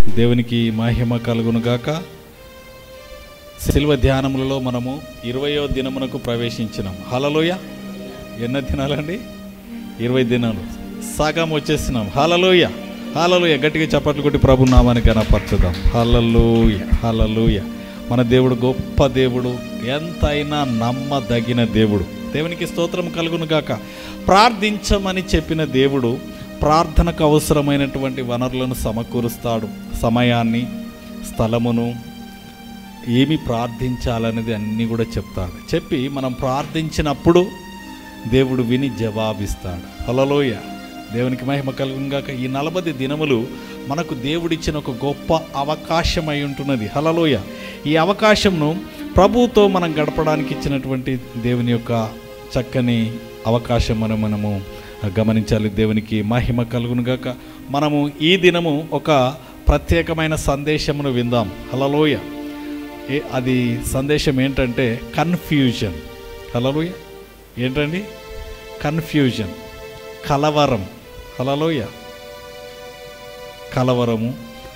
దేవునికి మహిమ కలుగునుగాక శిల్వ ధ్యానములలో మనము ఇరవయో దినమునకు ప్రవేశించినాం హలలోయ ఎన్న దినాలండి ఇరవై దినాలు సగం వచ్చేసినాం హలలోయ హలలోయ గట్టిగా చప్పట్లు కొట్టి ప్రభు నామాన్ని కనపరచుదాం హలలోయ హలలోయ మన దేవుడు గొప్ప దేవుడు ఎంతైనా నమ్మదగిన దేవుడు దేవునికి స్తోత్రం కలుగును గాక ప్రార్థించమని చెప్పిన దేవుడు ప్రార్థనకు అవసరమైనటువంటి వనరులను సమకూరుస్తాడు సమయాన్ని స్థలమును ఏమి ప్రార్థించాలనేది అన్నీ కూడా చెప్తాడు చెప్పి మనం ప్రార్థించినప్పుడు దేవుడు విని జవాబిస్తాడు హలలోయ దేవునికి మహిమ కలుగుగాక ఈ నలభై దినములు మనకు దేవుడిచ్చిన ఒక గొప్ప అవకాశం అయి ఉంటున్నది హలలోయ ఈ అవకాశంను ప్రభువుతో మనం గడపడానికి ఇచ్చినటువంటి దేవుని యొక్క చక్కని అవకాశం మనం మనము గమనించాలి దేవునికి మహిమ కలుగునుగాక మనము ఈ దినము ఒక ప్రత్యేకమైన సందేశమును విందాం హలలోయ ఏ అది సందేశం ఏంటంటే కన్ఫ్యూజన్ హలలోయ ఏంటండి కన్ఫ్యూజన్ కలవరం హలలోయ కలవరము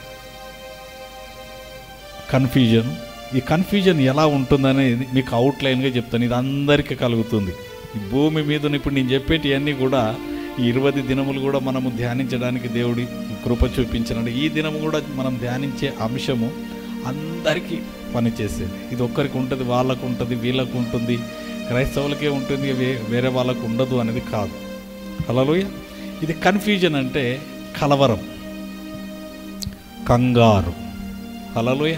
కన్ఫ్యూజన్ ఈ కన్ఫ్యూజన్ ఎలా ఉంటుందనేది మీకు అవుట్లైన్గా చెప్తాను ఇది అందరికీ కలుగుతుంది ఈ భూమి మీద ఇప్పుడు నేను చెప్పేటివన్నీ కూడా ఈ ఇరవై దినములు కూడా మనము ధ్యానించడానికి దేవుడి కృప చూపించినాడు ఈ దినము కూడా మనం ధ్యానించే అంశము అందరికీ పనిచేసేది ఇది ఒక్కరికి ఉంటుంది వాళ్ళకు ఉంటుంది వీళ్ళకు ఉంటుంది క్రైస్తవులకే ఉంటుంది వే- వేరే వాళ్ళకు ఉండదు అనేది కాదు హలోయ ఇది కన్ఫ్యూజన్ అంటే కలవరం కంగారు హలోయ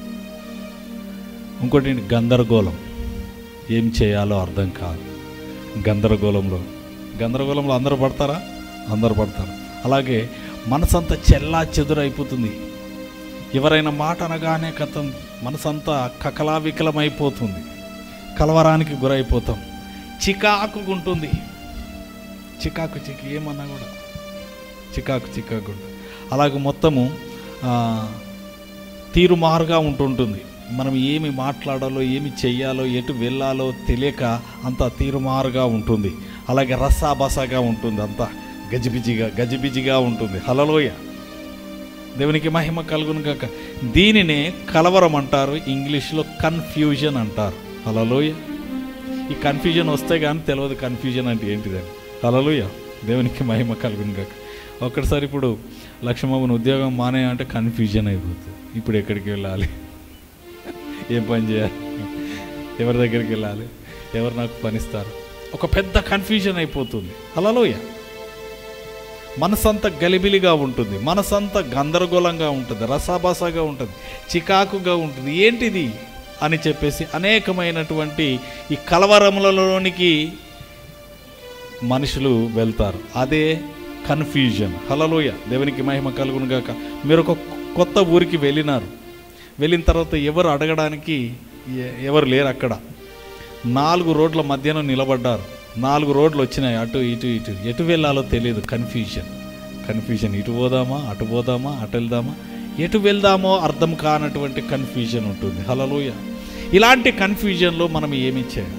ఇంకోటి ఏంటి? గందరగోళం ఏం చేయాలో అర్థం కాదు గందరగోళంలో గందరగోళంలో అందరూ పడతారా అందరూ పడతారు అలాగే మనసంతా చెల్లా చెదురైపోతుంది ఎవరైనా మాట అనగానే కథం మనసంతా కకలావికలమైపోతుంది కలవరానికి గురైపోతాం చికాకు ఉంటుంది చికాకు చికి ఏమన్నా కూడా చికాకు చికాకు ఉంటుంది అలాగే మొత్తము ఆ, తీరుమారుగా ఉంటుంటుంది మనం ఏమి మాట్లాడాలో ఏమి చెయ్యాలో ఎటు వెళ్ళాలో తెలియక అంత తీరుమారుగా ఉంటుంది అలాగే రసాబసాగా ఉంటుంది అంతా గజిబిజిగా గజిబిజిగా ఉంటుంది హలలోయ దేవునికి మహిమ కలుగును కాక దీనినే కలవరం అంటారు ఇంగ్లీష్లో కన్ఫ్యూజన్ అంటారు హలలోయ ఈ కన్ఫ్యూజన్ వస్తే కానీ తెలియదు కన్ఫ్యూజన్ అంటే ఏంటిదని హలలోయ దేవునికి మహిమ కలుగును కాక ఒక్కసారి ఇప్పుడు లక్ష్మమ్మని ఉద్యోగం మానే అంటే కన్ఫ్యూజన్ అయిపోతుంది ఇప్పుడు ఎక్కడికి వెళ్ళాలి ఏం పని చేయాలి ఎవరి దగ్గరికి వెళ్ళాలి ఎవరు నాకు పనిస్తారు ఒక పెద్ద కన్ఫ్యూజన్ అయిపోతుంది హలలోయ మనసంతా గలిబిలిగా ఉంటుంది మనసంతా గందరగోళంగా ఉంటుంది రసాబసాగా ఉంటుంది చికాకుగా ఉంటుంది ఏంటిది అని చెప్పేసి అనేకమైనటువంటి ఈ కలవరములలోనికి మనుషులు వెళ్తారు అదే కన్ఫ్యూజన్ హలలోయ దేవునికి మహిమ కలుగును గాక మీరు ఒక కొత్త ఊరికి వెళ్ళినారు వెళ్ళిన తర్వాత ఎవరు అడగడానికి ఎ- ఎవరు లేరు అక్కడ నాలుగు రోడ్ల మధ్యన నిలబడ్డారు నాలుగు రోడ్లు వచ్చినాయి అటు ఇటు ఇటు ఎటు వెళ్ళాలో తెలియదు కన్ఫ్యూజన్ కన్ఫ్యూజన్ ఇటు పోదామా అటు పోదామా అటు వెళ్దామా ఎటు వెళ్దామో అర్థం కానటువంటి కన్ఫ్యూజన్ ఉంటుంది హలలోయ ఇలాంటి కన్ఫ్యూజన్లో మనం ఏమి చేయాలి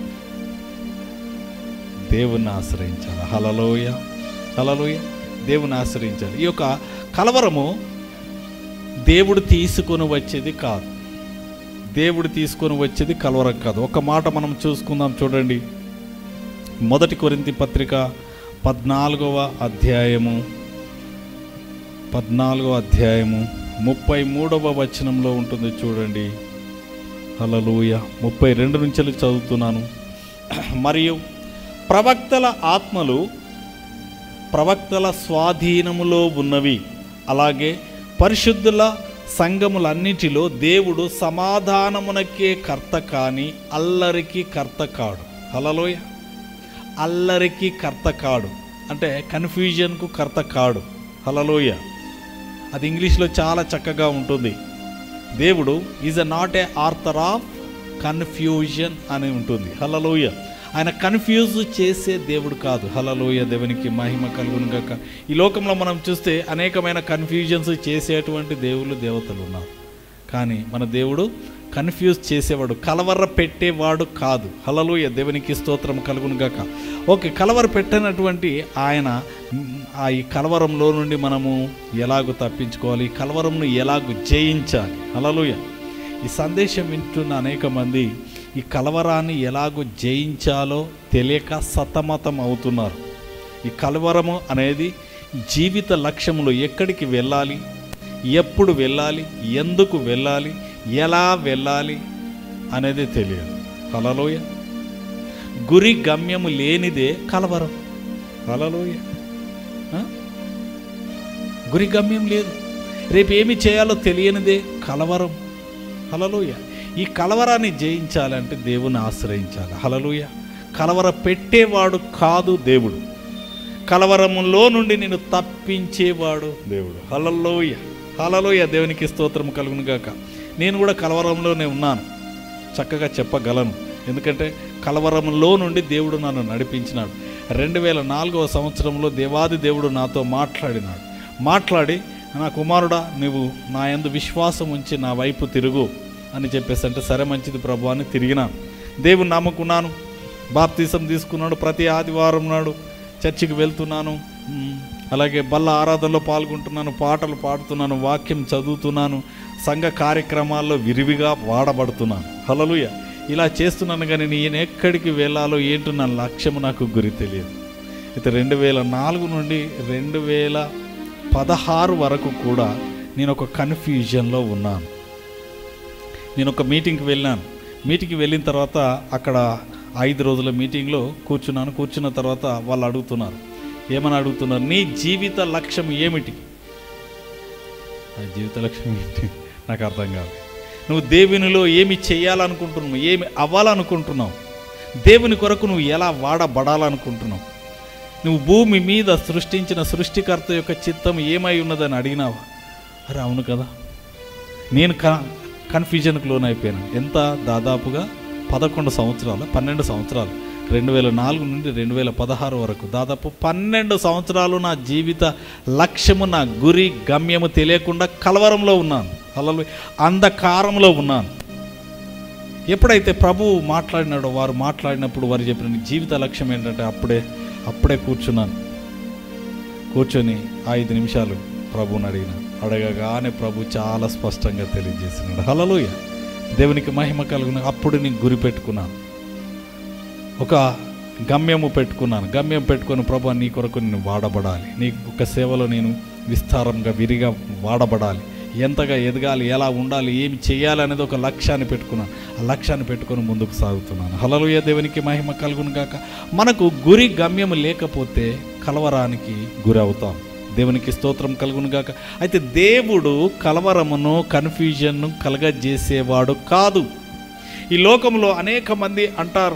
దేవుణ్ణి ఆశ్రయించాలి హలలోయ హలలోయ దేవుని ఆశ్రయించాలి ఈ యొక్క కలవరము దేవుడు తీసుకొని వచ్చేది కాదు దేవుడు తీసుకొని వచ్చేది కలవరం కాదు ఒక మాట మనం చూసుకుందాం చూడండి మొదటి కొరింతి పత్రిక పద్నాలుగవ అధ్యాయము పద్నాలుగవ అధ్యాయము ముప్పై మూడవ వచనంలో ఉంటుంది చూడండి హలలుయ ముప్పై రెండు నుంచి చదువుతున్నాను మరియు ప్రవక్తల ఆత్మలు ప్రవక్తల స్వాధీనములో ఉన్నవి అలాగే పరిశుద్ధుల సంఘములన్నిటిలో దేవుడు సమాధానమునకే కర్త కాని అల్లరికి కర్త కాడు హలలోయ అల్లరికి కర్త కాడు అంటే కన్ఫ్యూజన్కు కర్త కాడు హలలోయ అది ఇంగ్లీష్లో చాలా చక్కగా ఉంటుంది దేవుడు is a not a author of confusion అని ఉంటుంది హలలోయ ఆయన కన్ఫ్యూజ్ చేసే దేవుడు కాదు హలలోయ దేవునికి మహిమ కలుగును గాక ఈ లోకంలో మనం చూస్తే అనేకమైన కన్ఫ్యూజన్స్ చేసేటువంటి దేవుళ్ళు దేవతలు ఉన్నారు కానీ మన దేవుడు కన్ఫ్యూజ్ చేసేవాడు కలవర పెట్టేవాడు కాదు హలలోయ దేవునికి స్తోత్రం కలుగును గాక ఓకే కలవర పెట్టినటువంటి ఆయన ఆ ఈ కలవరంలో నుండి మనము ఎలాగో తప్పించుకోవాలి ఈ కలవరంను ఎలాగో జయించాలి హల్లెలూయా ఈ సందేశం వింటున్న అనేక మంది ఈ కలవరాన్ని ఎలాగో జయించాలో తెలియక సతమతం అవుతున్నారు ఈ కలవరము అనేది జీవిత లక్ష్యములు ఎక్కడికి వెళ్ళాలి ఎప్పుడు వెళ్ళాలి ఎందుకు వెళ్ళాలి ఎలా వెళ్ళాలి అనేది తెలియదు కలలోయ గురి గమ్యము లేనిదే కలవరం కలలోయ ఆ? గురి గమ్యం లేదు రేపు ఏమి చేయాలో తెలియనిదే కలవరం హలలుయ ఈ కలవరాన్ని జయించాలంటే దేవుని ఆశ్రయించాలి హలలుయ కలవర పెట్టేవాడు కాదు దేవుడు కలవరములో నుండి నేను తప్పించేవాడు దేవుడు హలలోయ హలలోయ దేవునికి స్తోత్రం కలుగును గాక నేను కూడా కలవరంలోనే ఉన్నాను చక్కగా చెప్పగలను ఎందుకంటే కలవరంలో నుండి దేవుడు నన్ను నడిపించినాడు రెండు వేల నాలుగవ సంవత్సరంలో దేవాది దేవుడు నాతో మాట్లాడినాడు మాట్లాడి నా కుమారుడా నువ్వు నా యందు విశ్వాసం ఉంచి నా వైపు తిరుగు అని చెప్పేసి అంటే సరే మంచిది ప్రభు అని తిరిగినాను దేవుని నమ్ముకున్నాను బాప్తీసం తీసుకున్నాడు ప్రతి ఆదివారం నాడు చర్చికి వెళ్తున్నాను మ్, అలాగే బల్ల ఆరాధనలో పాల్గొంటున్నాను పాటలు పాడుతున్నాను వాక్యం చదువుతున్నాను సంఘ కార్యక్రమాల్లో విరివిగా వాడబడుతున్నాను హలలుయ ఇలా చేస్తున్నాను కానీ నేను ఎక్కడికి వెళ్ళాలో ఏంటో నా లక్ష్యము నాకు గురి తెలియదు అయితే రెండు వేల నాలుగు నుండి రెండు వేల పదహారు వరకు కూడా నేను ఒక కన్ఫ్యూజన్లో ఉన్నాను నేను ఒక మీటింగ్కి వెళ్ళాను మీటింగ్కి వెళ్ళిన తర్వాత అక్కడ ఐదు రోజుల మీటింగ్లో కూర్చున్నాను కూర్చున్న తర్వాత వాళ్ళు అడుగుతున్నారు ఏమని అడుగుతున్నారు నీ జీవిత లక్ష్యం ఏమిటి నా జీవిత లక్ష్యం ఏంటి నాకు అర్థం కాదు నువ్వు దేవునిలో ఏమి చేయాలనుకుంటున్నావు ఏమి అవ్వాలనుకుంటున్నావు దేవుని కొరకు నువ్వు ఎలా వాడబడాలనుకుంటున్నావు నువ్వు భూమి మీద సృష్టించిన సృష్టికర్త యొక్క చిత్తం ఏమై ఉన్నదని అడిగినావా అరే అవును కదా నేను క కన్ఫ్యూజన్కి లోన్ అయిపోయాను ఎంత దాదాపుగా పదకొండు సంవత్సరాలు పన్నెండు సంవత్సరాలు రెండు వేల నాలుగు నుండి రెండు వేల పదహారు వరకు దాదాపు పన్నెండు సంవత్సరాలు నా జీవిత లక్ష్యము నా గురి గమ్యము తెలియకుండా కలవరంలో ఉన్నాను అలలు అంధకారంలో ఉన్నాను ఎప్పుడైతే ప్రభువు మాట్లాడినాడో వారు మాట్లాడినప్పుడు వారు చెప్పిన నీ జీవిత లక్ష్యం ఏంటంటే అప్పుడే అప్పుడే కూర్చున్నాను కూర్చొని ఐదు నిమిషాలు ప్రభువుని అడిగిన అడగగానే ప్రభు చాలా స్పష్టంగా తెలియజేసినాడు హలలోయ దేవునికి మహిమ కలుగున అప్పుడు నేను గురి పెట్టుకున్నాను ఒక గమ్యము పెట్టుకున్నాను గమ్యం పెట్టుకొని ప్రభు నీ కొరకు నేను వాడబడాలి నీ ఒక సేవలో నేను విస్తారంగా విరిగా వాడబడాలి ఎంతగా ఎదగాలి ఎలా ఉండాలి ఏమి చేయాలి అనేది ఒక లక్ష్యాన్ని పెట్టుకున్నాను ఆ లక్ష్యాన్ని పెట్టుకొని ముందుకు సాగుతున్నాను హలలుయ దేవునికి మహిమ కలుగును గాక మనకు గురి గమ్యం లేకపోతే కలవరానికి గురి అవుతాం దేవునికి స్తోత్రం కలుగును గాక అయితే దేవుడు కలవరమును కన్ఫ్యూజన్ను కలగజేసేవాడు కాదు ఈ లోకంలో అనేక మంది అంటారు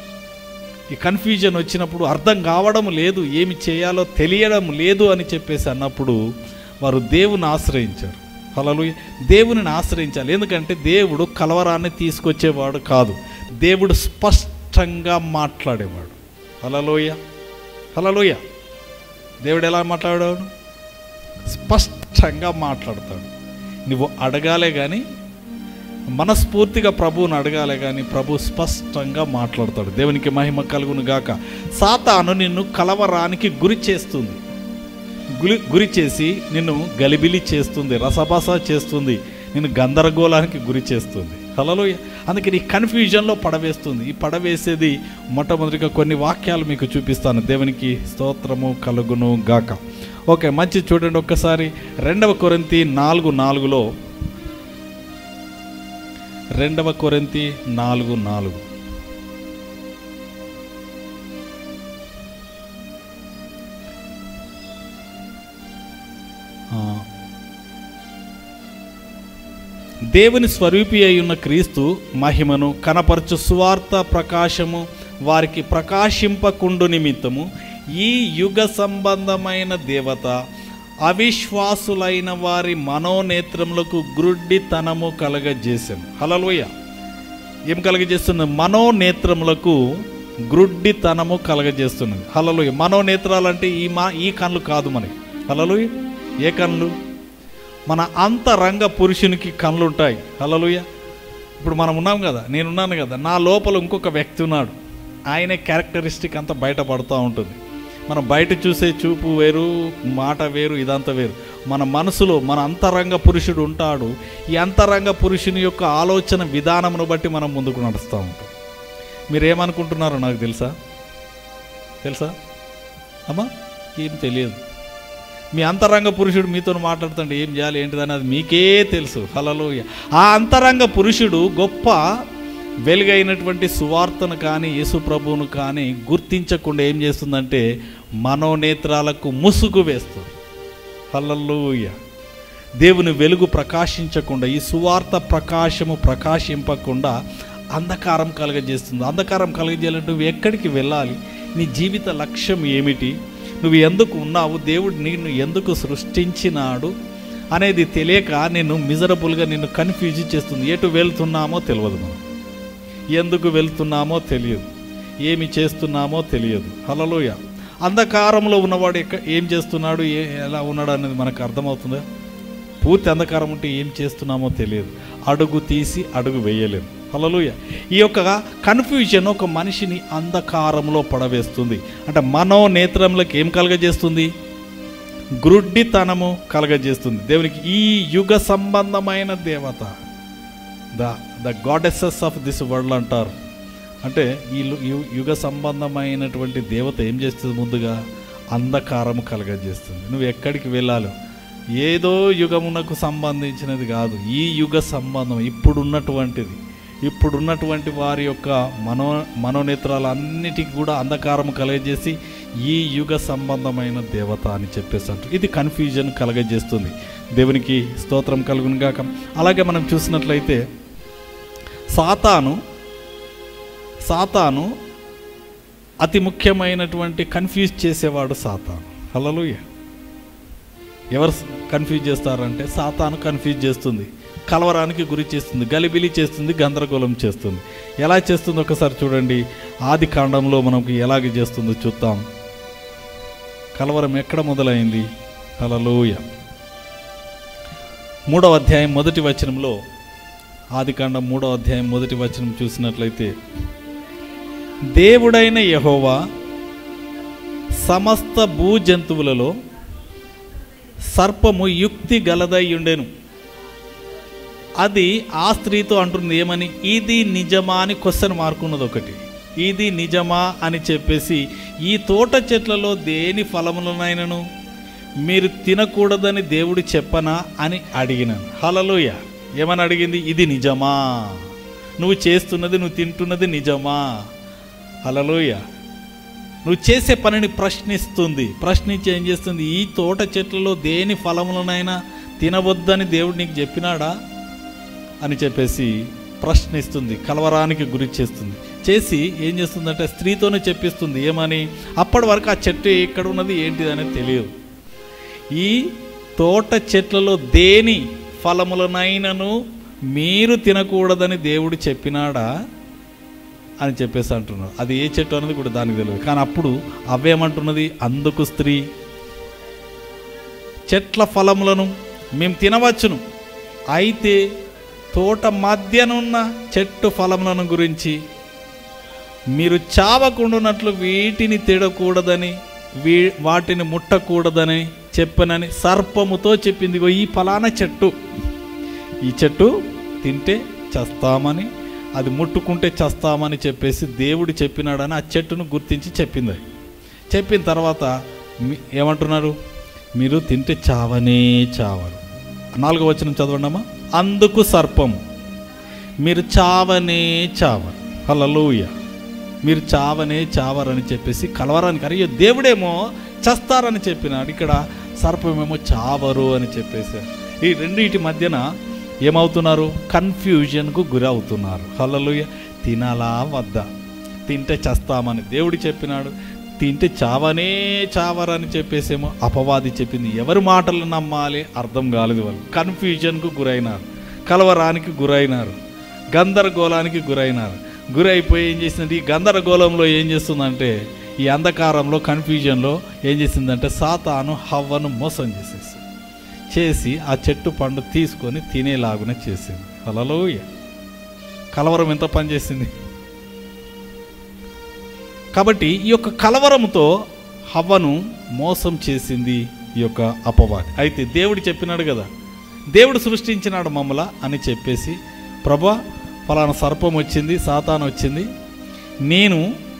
ఈ కన్ఫ్యూజన్ వచ్చినప్పుడు అర్థం కావడం లేదు ఏమి చేయాలో తెలియడం లేదు అని చెప్పేసి అన్నప్పుడు వారు దేవుని ఆశ్రయించారు అలలు దేవునిని ఆశ్రయించాలి ఎందుకంటే దేవుడు కలవరాన్ని తీసుకొచ్చేవాడు కాదు దేవుడు స్పష్టంగా మాట్లాడేవాడు హలలోయ హలలోయ దేవుడు ఎలా మాట్లాడాడు స్పష్టంగా మాట్లాడతాడు నువ్వు అడగాలే కానీ మనస్ఫూర్తిగా ప్రభువుని అడగాలే కానీ ప్రభు స్పష్టంగా మాట్లాడతాడు దేవునికి మహిమ కలుగును గాక సాతాను నిన్ను కలవరానికి గురి చేస్తుంది గురి గురి చేసి నిన్ను గలిబిలి చేస్తుంది రసభస చేస్తుంది నిన్ను గందరగోళానికి గురి చేస్తుంది హలలో అందుకే నీ కన్ఫ్యూజన్లో పడవేస్తుంది ఈ పడవేసేది మొట్టమొదటిగా కొన్ని వాక్యాలు మీకు చూపిస్తాను దేవునికి స్తోత్రము కలుగును గాక ఓకే మంచి చూడండి ఒక్కసారి రెండవ కొరింతి నాలుగు నాలుగులో రెండవ కొరింతి నాలుగు నాలుగు ఆ, దేవుని స్వరూపి అయి ఉన్న క్రీస్తు మహిమను కనపరచు సువార్త ప్రకాశము వారికి ప్రకాశింపకుండు నిమిత్తము ఈ యుగ సంబంధమైన దేవత అవిశ్వాసులైన వారి మనోనేత్రములకు గ్రుడ్డితనము కలగజేసాము హలలోయ ఏం కలగజేస్తున్నది మనోనేత్రములకు గ్రుడ్డితనము కలగజేస్తున్నది హలలోయ మనోనేత్రాలంటే ఈ మా ఈ కళ్ళు కాదు మనకి హలలోయ ఏ కళ్ళు మన అంతరంగ పురుషునికి కళ్ళు ఉంటాయి హలలుయ ఇప్పుడు మనం ఉన్నాం కదా నేనున్నాను కదా నా లోపల ఇంకొక వ్యక్తి ఉన్నాడు ఆయనే క్యారెక్టరిస్టిక్ అంతా బయటపడుతూ ఉంటుంది మనం బయట చూసే చూపు వేరు మాట వేరు ఇదంతా వేరు మన మనసులో మన అంతరంగ పురుషుడు ఉంటాడు ఈ అంతరంగ పురుషుని యొక్క ఆలోచన విధానమును బట్టి మనం ముందుకు నడుస్తూ ఉంటాం మీరేమనుకుంటున్నారో నాకు తెలుసా తెలుసా అమ్మా ఏం తెలియదు మీ అంతరంగ పురుషుడు మీతో మాట్లాడుతుంటే ఏం చేయాలి ఏంటిదని అది మీకే తెలుసు హలలో ఆ అంతరంగ పురుషుడు గొప్ప వెలుగైనటువంటి సువార్తను కానీ యేసు ప్రభువును కానీ గుర్తించకుండా ఏం చేస్తుందంటే మనోనేత్రాలకు ముసుగు వేస్తుంది హల్లెలూయ దేవుని వెలుగు ప్రకాశించకుండా ఈ సువార్త ప్రకాశము ప్రకాశింపకుండా అంధకారం కలగజేస్తుంది అంధకారం కలగజేయాలంటే నువ్వు ఎక్కడికి వెళ్ళాలి నీ జీవిత లక్ష్యం ఏమిటి నువ్వు ఎందుకు ఉన్నావు దేవుడు నిన్ను ఎందుకు సృష్టించినాడు అనేది తెలియక నిన్ను మిజరబుల్గా నిన్ను కన్ఫ్యూజ్ చేస్తుంది ఎటు వెళ్తున్నామో తెలియదు మనం ఎందుకు వెళ్తున్నామో తెలియదు ఏమి చేస్తున్నామో తెలియదు హలలోయ అంధకారంలో ఉన్నవాడు ఎక్క ఏం చేస్తున్నాడు ఏ ఎలా ఉన్నాడు అనేది మనకు అర్థమవుతుందా పూర్తి అంధకారం ఉంటే ఏం చేస్తున్నామో తెలియదు అడుగు తీసి అడుగు వేయలేము హలలుయ ఈ యొక్క కన్ఫ్యూజన్ ఒక మనిషిని అంధకారంలో పడవేస్తుంది అంటే మనో నేత్రములకు ఏం కలగజేస్తుంది గ్రుడ్డితనము కలగజేస్తుంది దేవునికి ఈ యుగ సంబంధమైన దేవత the the goddesses of this world అంటారు అంటే ఈ లు- యు- యుగ సంబంధమైనటువంటి దేవత ఏం చేస్తుంది ముందుగా అంధకారము కలగజేస్తుంది నువ్వు ఎక్కడికి వెళ్ళాలి ఏదో యుగమునకు సంబంధించినది కాదు ఈ యుగ సంబంధం ఇప్పుడున్నటువంటిది ఇప్పుడున్నటువంటి వారి యొక్క మనో మనోనేత్రాలన్నిటికీ కూడా అంధకారం కలగజేసి ఈ యుగ సంబంధమైన దేవత అని చెప్పేసి అంటారు ఇది కన్ఫ్యూజన్ కలగజేస్తుంది దేవునికి స్తోత్రం కలుగును గాక అలాగే మనం చూసినట్లయితే సాతాను సాతాను అతి ముఖ్యమైనటువంటి కన్ఫ్యూజ్ చేసేవాడు సాతాను హల్లెలూయా ఎవరు కన్ఫ్యూజ్ చేస్తారంటే సాతాను కన్ఫ్యూజ్ చేస్తుంది కలవరానికి గురి చేస్తుంది గలిబిలి చేస్తుంది గందరగోళం చేస్తుంది ఎలా చేస్తుందో ఒకసారి చూడండి ఆది కాండంలో మనకు ఎలాగ చేస్తుందో చూద్దాం కలవరం ఎక్కడ మొదలైంది హలలోయ మూడవ అధ్యాయం మొదటి వచనంలో ఆదికాండం మూడవ అధ్యాయం మొదటి వచనం చూసినట్లయితే దేవుడైన యహోవా సమస్త భూజంతువులలో సర్పము యుక్తి గలదై ఉండెను అది ఆ స్త్రీతో అంటుంది ఏమని ఇది నిజమా అని క్వశ్చన్ మార్క్ ఉన్నది ఒకటి ఇది నిజమా అని చెప్పేసి ఈ తోట చెట్లలో దేని ఫలములనైనను మీరు తినకూడదని దేవుడు చెప్పనా అని అడిగినాను హలలోయ ఏమని అడిగింది ఇది నిజమా నువ్వు చేస్తున్నది నువ్వు తింటున్నది నిజమా హలలోయ నువ్వు చేసే పనిని ప్రశ్నిస్తుంది ప్రశ్నించి ఏం చేస్తుంది ఈ తోట చెట్లలో దేని ఫలములనైనా తినవద్దని దేవుడు నీకు చెప్పినాడా అని చెప్పేసి ప్రశ్నిస్తుంది కలవరానికి గురి చేస్తుంది చేసి ఏం చేస్తుందంటే స్త్రీతోనే చెప్పిస్తుంది ఏమని అప్పటి వరకు ఆ చెట్టు ఎక్కడ ఉన్నది ఏంటిది అనేది తెలియదు ఈ తోట చెట్లలో దేని ఫలములనైనను మీరు తినకూడదని దేవుడు చెప్పినాడా అని చెప్పేసి అంటున్నారు అది ఏ చెట్టు అనేది కూడా దానికి తెలియదు కానీ అప్పుడు అవేమంటున్నది అందుకు స్త్రీ చెట్ల ఫలములను మేము తినవచ్చును అయితే తోట మధ్యనున్న చెట్టు ఫలములను గురించి మీరు చావకుండునట్లు వీటిని తినకూడదని వీ వాటిని ముట్టకూడదని చెప్పనని సర్పముతో చెప్పింది ఇగో ఈ ఫలానా చెట్టు ఈ చెట్టు తింటే చస్తామని అది ముట్టుకుంటే చస్తామని చెప్పేసి దేవుడు చెప్పినాడని ఆ చెట్టును గుర్తించి చెప్పింది చెప్పిన తర్వాత మీ- ఏమంటున్నారు మీరు తింటే చావనే చావరు నాలుగో వచనం చదవండమ్మా అందుకు సర్పము మీరు చావనే చావరు హల్లెలూయ మీరు చావనే చావరని చెప్పేసి కలవరానికి అయ్యో దేవుడేమో చస్తారని చెప్పినాడు ఇక్కడ సర్పమేమో చావరు అని చెప్పేసారు ఈ రెండింటి మధ్యన ఏమవుతున్నారు కన్ఫ్యూజన్కు గురి అవుతున్నారు హల్లెలూయ తినాలా వద్దా తింటే చస్తామని దేవుడు చెప్పినాడు తింటే చావనే చావరని చెప్పేసేమో అపవాది చెప్పింది ఎవరి మాటలు నమ్మాలి అర్థం కాలేదు వాళ్ళు కన్ఫ్యూజన్కు గురైనారు కలవరానికి గురైనారు గందరగోళానికి గురైనారు గురైపోయి ఏం చేసిందంటే ఈ గందరగోళంలో ఏం చేస్తుందంటే ఈ అంధకారంలో కన్ఫ్యూజన్లో ఏం చేసిందంటే సాతాను హవ్వను మోసం చేసేసి చేసి ఆ చెట్టు పండు తీసుకొని తినేలాగున చేసింది అలలోయ కలవరం ఎంత పనిచేసింది కాబట్టి ఈ యొక్క కలవరంతో హవ్వను మోసం చేసింది ఈ యొక్క అపవాది అయితే దేవుడు చెప్పినాడు కదా దేవుడు సృష్టించినాడు మమ్మల అని చెప్పేసి ప్రభా ఫలానా సర్పం వచ్చింది సాతాను వచ్చింది నేను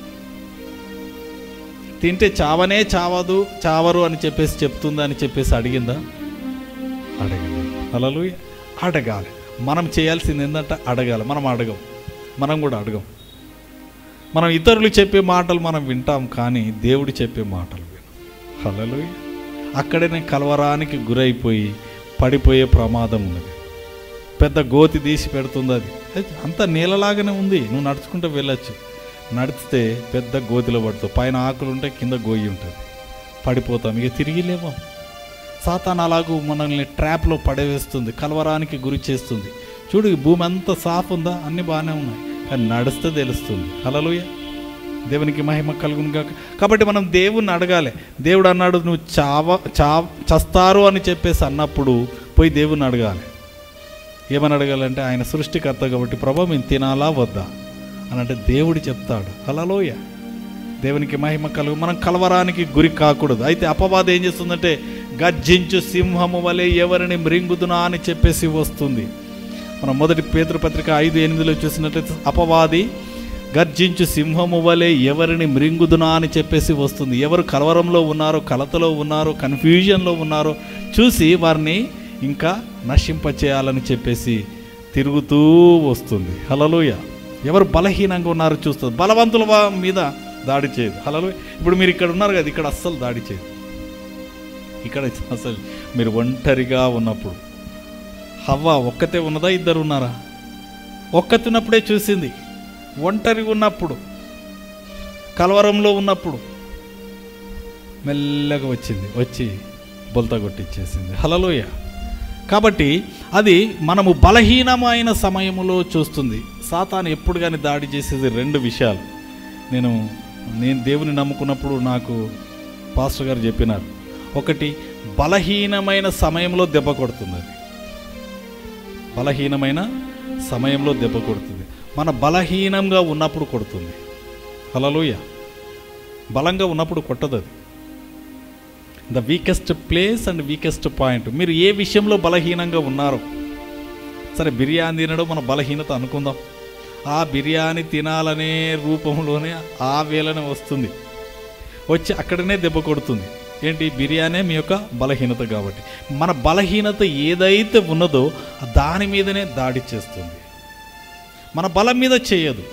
తింటే చావనే చావదు చావరు అని చెప్పేసి చెప్తుందా అని చెప్పేసి అడిగిందా అడగలేదు అలలు అడగాలి మనం చేయాల్సింది ఏంటంటే అడగాలి మనం అడగం మనం కూడా అడగం మనం ఇతరులు చెప్పే మాటలు మనం వింటాం కానీ దేవుడు చెప్పే మాటలు వినం హలలు అక్కడనే కలవరానికి గురైపోయి పడిపోయే ప్రమాదం ఉన్నది పెద్ద గోతి తీసి పెడుతుంది అది అది అంత నీళ్ళలాగానే ఉంది నువ్వు నడుచుకుంటూ వెళ్ళొచ్చు నడిస్తే పెద్ద గోతిలో పడుతావు పైన ఆకులు ఉంటే కింద గోయి ఉంటుంది పడిపోతాం ఇక తిరిగి లేవాం సాతాన్ అలాగూ మనల్ని ట్రాప్లో పడవేస్తుంది కలవరానికి గురి చేస్తుంది చూడు ఈ భూమి అంతా సాఫ్ ఉందా అన్నీ బాగానే ఉన్నాయి కానీ నడిస్తే తెలుస్తుంది హలలుయ దేవునికి మహిమ కలుగును గాక కాబట్టి మనం దేవుణ్ణి అడగాలి దేవుడు అన్నాడు నువ్వు చావ చా చస్తారు అని చెప్పేసి అన్నప్పుడు పోయి దేవుణ్ణి అడగాలి ఏమని అడగాలంటే ఆయన సృష్టికర్త కాబట్టి ప్రభా మేము తినాలా వద్దా అని అంటే దేవుడు చెప్తాడు హలలోయ దేవునికి మహిమ కలుగు మనం కలవరానికి గురి కాకూడదు అయితే అపవాదం ఏం చేస్తుందంటే గర్జించు సింహము వలె ఎవరిని మృంగుదునా అని చెప్పేసి వస్తుంది మనం మొదటి పేతృపత్రిక ఐదు ఎనిమిదిలో చూసినట్లయితే అపవాది గర్జించు సింహము వలె ఎవరిని మృంగుదునా అని చెప్పేసి వస్తుంది ఎవరు కలవరంలో ఉన్నారో కలతలో ఉన్నారో కన్ఫ్యూజన్లో ఉన్నారో చూసి వారిని ఇంకా నశింపచేయాలని చెప్పేసి తిరుగుతూ వస్తుంది హలలోయ ఎవరు బలహీనంగా ఉన్నారో చూస్తుంది బలవంతుల వా- మీద దాడి చేయదు హలలో ఇప్పుడు మీరు ఇక్కడ ఉన్నారు కదా ఇక్కడ అస్సలు దాడి చేయదు ఇక్కడ అసలు మీరు ఒంటరిగా ఉన్నప్పుడు హవ్వ ఒక్కతే ఉన్నదా ఇద్దరు ఉన్నారా ఒక్కతి ఉన్నప్పుడే చూసింది ఒంటరిగా ఉన్నప్పుడు కలవరంలో ఉన్నప్పుడు మెల్లగా వచ్చింది వచ్చి బొల్తా కొట్టించేసింది హలలోయ కాబట్టి అది మనము బలహీనమైన సమయములో చూస్తుంది సాతాను ఎప్పుడు కానీ దాడి చేసేది రెండు విషయాలు నేను నేను దేవుని నమ్ముకున్నప్పుడు నాకు పాస్టర్ గారు చెప్పినారు ఒకటి బలహీనమైన సమయంలో దెబ్బ కొడుతుంది అది బలహీనమైన సమయంలో దెబ్బ కొడుతుంది మన బలహీనంగా ఉన్నప్పుడు కొడుతుంది హలలోయ బలంగా ఉన్నప్పుడు కొట్టదు అది the weakest place and weakest point మీరు ఏ విషయంలో బలహీనంగా ఉన్నారో సరే బిర్యానీ తినడం మన బలహీనత అనుకుందాం ఆ బిర్యానీ తినాలనే రూపంలోనే ఆ వేళనే వస్తుంది వచ్చి అక్కడనే దెబ్బ కొడుతుంది ఏంటి బిర్యానీ మీ యొక్క బలహీనత కాబట్టి మన బలహీనత ఏదైతే ఉన్నదో దాని మీదనే దాడి చేస్తుంది మన బలం మీద చేయదు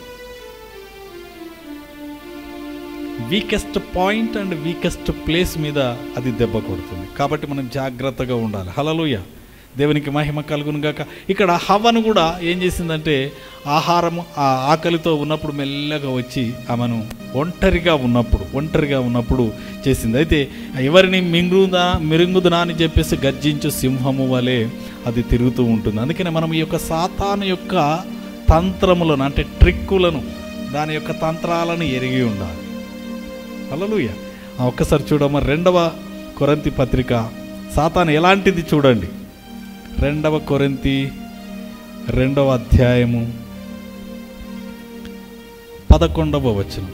weakest point and weakest place మీద అది దెబ్బ కొడుతుంది కాబట్టి మనం జాగ్రత్తగా ఉండాలి హలలుయ దేవునికి మహిమ కలుగును గాక ఇక్కడ హవను కూడా ఏం చేసిందంటే ఆహారము ఆ ఆకలితో ఉన్నప్పుడు మెల్లగా వచ్చి ఆమెను ఒంటరిగా ఉన్నప్పుడు ఒంటరిగా ఉన్నప్పుడు చేసింది అయితే ఎవరిని మింగుదా మిరుంగుదునా అని చెప్పేసి గర్జించు సింహము వలె అది తిరుగుతూ ఉంటుంది అందుకనే మనం ఈ యొక్క సాతాను యొక్క తంత్రములను అంటే ట్రిక్కులను దాని యొక్క తంత్రాలను ఎరిగి ఉండాలి హల్లెలూయ ఆ ఒక్కసారి చూడమ్మ రెండవ కొరంతి పత్రిక సాతాను ఎలాంటిది చూడండి రెండవ కొరింతి రెండవ అధ్యాయము పదకొండవ వచనం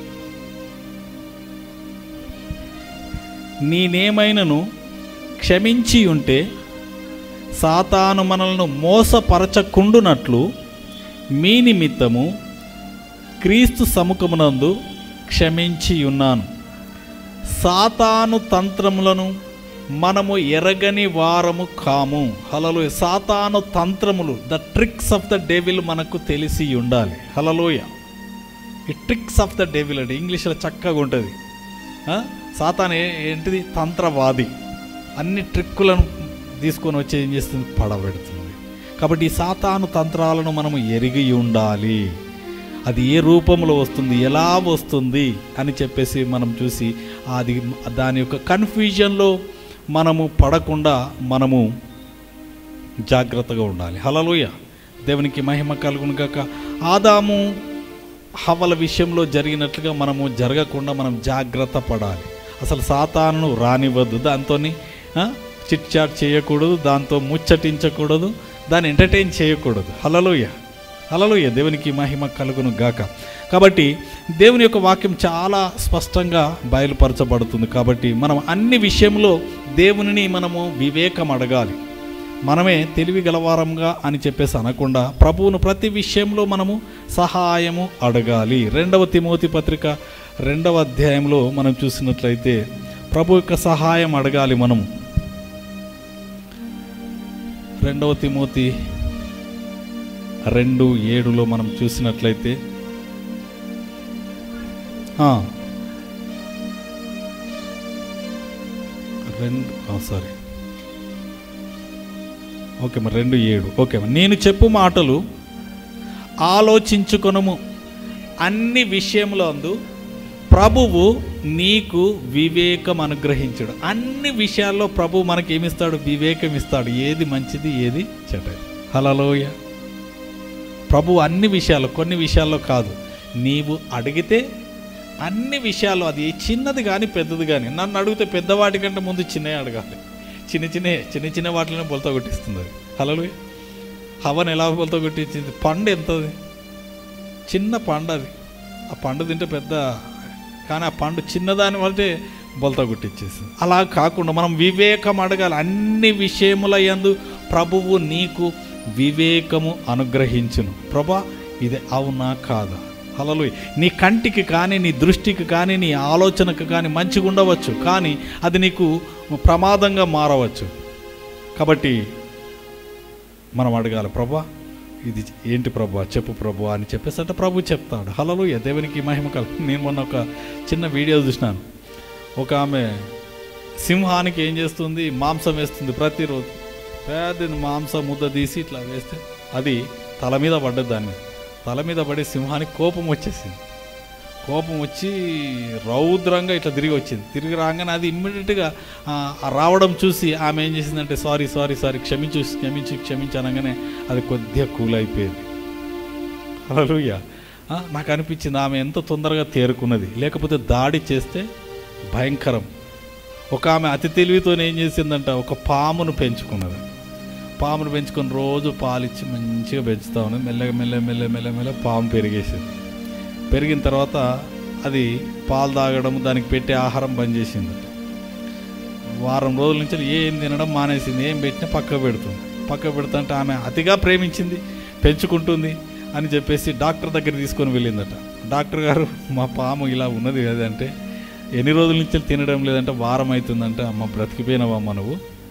నేనేమైనను క్షమించి ఉంటే సాతాను మనల్ని మోసపరచకుండునట్లు మీ నిమిత్తము క్రీస్తు సముఖమునందు క్షమించి ఉన్నాను సాతాను తంత్రములను మనము ఎరగని వారము కాము హలలోయ సాతాను తంత్రములు the tricks of the devil మనకు తెలిసి ఉండాలి హలలోయ ఈ ట్రిక్స్ ఆఫ్ ద డెవిల్ అంటే ఇంగ్లీష్లో చక్కగా ఉంటుంది ఆ? సాతాను ఏ- ఏంటిది తంత్రవాది అన్ని ట్రిక్కులను తీసుకొని వచ్చి ఏం చేస్తుంది పడబెడుతుంది కాబట్టి ఈ సాతాను తంత్రాలను మనము ఎరిగి ఉండాలి అది ఏ రూపంలో వస్తుంది ఎలా వస్తుంది అని చెప్పేసి మనం చూసి అది దాని యొక్క కన్ఫ్యూజన్లో మనము పడకుండా మనము జాగ్రత్తగా ఉండాలి హలలోయ దేవునికి మహిమ కలుగును గాక ఆదాము హవల విషయంలో జరిగినట్లుగా మనము జరగకుండా మనం జాగ్రత్త పడాలి అసలు సాతాను రానివ్వద్దు దాంతో చిట్ చాట్ చేయకూడదు దాంతో ముచ్చటించకూడదు దాన్ని ఎంటర్టైన్ చేయకూడదు హలలోయ హలలోయ దేవునికి మహిమ కలుగును గాక కాబట్టి దేవుని యొక్క వాక్యం చాలా స్పష్టంగా బయలుపరచబడుతుంది కాబట్టి మనం అన్ని విషయంలో దేవునిని మనము వివేకం అడగాలి మనమే తెలివి గలవారంగా అని చెప్పేసి అనకుండా ప్రభువును ప్రతి విషయంలో మనము సహాయము అడగాలి రెండవ తిమోతి పత్రిక రెండవ అధ్యాయంలో మనం చూసినట్లయితే ప్రభు యొక్క సహాయం అడగాలి మనము రెండవ తిమోతి రెండు ఏడులో మనం చూసినట్లయితే ఆ, రెండు సారీ ఓకే మరి రెండు ఏడు ఓకే మరి నేను చెప్పు మాటలు ఆలోచించుకొనుము అన్ని విషయముల అందు ప్రభువు నీకు వివేకం అనుగ్రహించడు అన్ని విషయాల్లో ప్రభు మనకి ఏమిస్తాడు వివేకం ఇస్తాడు ఏది మంచిది ఏది చెడ్డది హలలోయ ప్రభు అన్ని విషయాలు కొన్ని విషయాల్లో కాదు నీవు అడిగితే అన్ని విషయాలు అది చిన్నది కానీ పెద్దది కానీ నన్ను అడిగితే పెద్దవాటి కంటే ముందు చిన్నవి అడగాలి చిన్న చిన్న చిన్న చిన్న వాటిలోనే బొలత కొట్టిస్తుంది అది హలో హవన్ ఎలా బొలత కొట్టించింది పండు ఎంతది చిన్న పండు అది ఆ పండు తింటే పెద్ద కానీ ఆ పండు చిన్నదాని వల్లే బొలత కొట్టించేసింది అలా కాకుండా మనం వివేకం అడగాలి అన్ని విషయముల యందు ప్రభువు నీకు వివేకము అనుగ్రహించును ప్రభా ఇది అవునా కాదా హలలు నీ కంటికి కానీ నీ దృష్టికి కానీ నీ ఆలోచనకు కానీ మంచిగా ఉండవచ్చు కానీ అది నీకు ప్రమాదంగా మారవచ్చు కాబట్టి మనం అడగాలి ప్రభా ఇది ఏంటి ప్రభా చెప్పు ప్రభు అని చెప్పేసి అంటే ప్రభు చెప్తాడు హలలు దేవునికి మహిమ కల నేను మొన్న ఒక చిన్న వీడియో చూసినాను ఒక ఆమె సింహానికి ఏం చేస్తుంది మాంసం వేస్తుంది ప్రతిరోజు పెద్ద మాంసం ముద్ద తీసి ఇట్లా వేస్తే అది తల మీద పడ్డది దాన్ని తల మీద పడే సింహానికి కోపం వచ్చేసింది కోపం వచ్చి రౌద్రంగా ఇట్లా తిరిగి వచ్చింది తిరిగి రాగానే అది ఇమ్మీడియట్గా రావడం చూసి ఆమె ఏం చేసిందంటే సారీ సారీ సారీ క్షమించు క్షమించి క్షమించి అనగానే అది కొద్దిగా కూల్ అయిపోయింది హల్లెలూయా ఆ, నాకు అనిపించింది ఆమె ఎంత తొందరగా తేరుకున్నది లేకపోతే దాడి చేస్తే భయంకరం ఒక ఆమె అతి తెలివితో ఏం చేసిందంట ఒక పామును పెంచుకున్నది పామును పెంచుకొని రోజు పాలిచ్చి మంచిగా పెంచుతా ఉన్నది మెల్లగా మెల్ల మెల్ల మెల్ల మెల్ల పాము పెరిగేసింది పెరిగిన తర్వాత అది పాలు తాగడం దానికి పెట్టే ఆహారం బంద్ చేసింది వారం రోజుల నుంచి ఏం తినడం మానేసింది ఏం పెట్టినా పక్క పెడుతుంది పక్క పెడుతుంటే ఆమె అతిగా ప్రేమించింది పెంచుకుంటుంది అని చెప్పేసి డాక్టర్ దగ్గర తీసుకొని వెళ్ళిందట డాక్టర్ గారు మా పాము ఇలా ఉన్నది కదంటే ఎన్ని రోజుల నుంచి తినడం లేదంటే వారం అవుతుందంటే అమ్మ బ్రతికిపోయినావమ్మ నువ్వు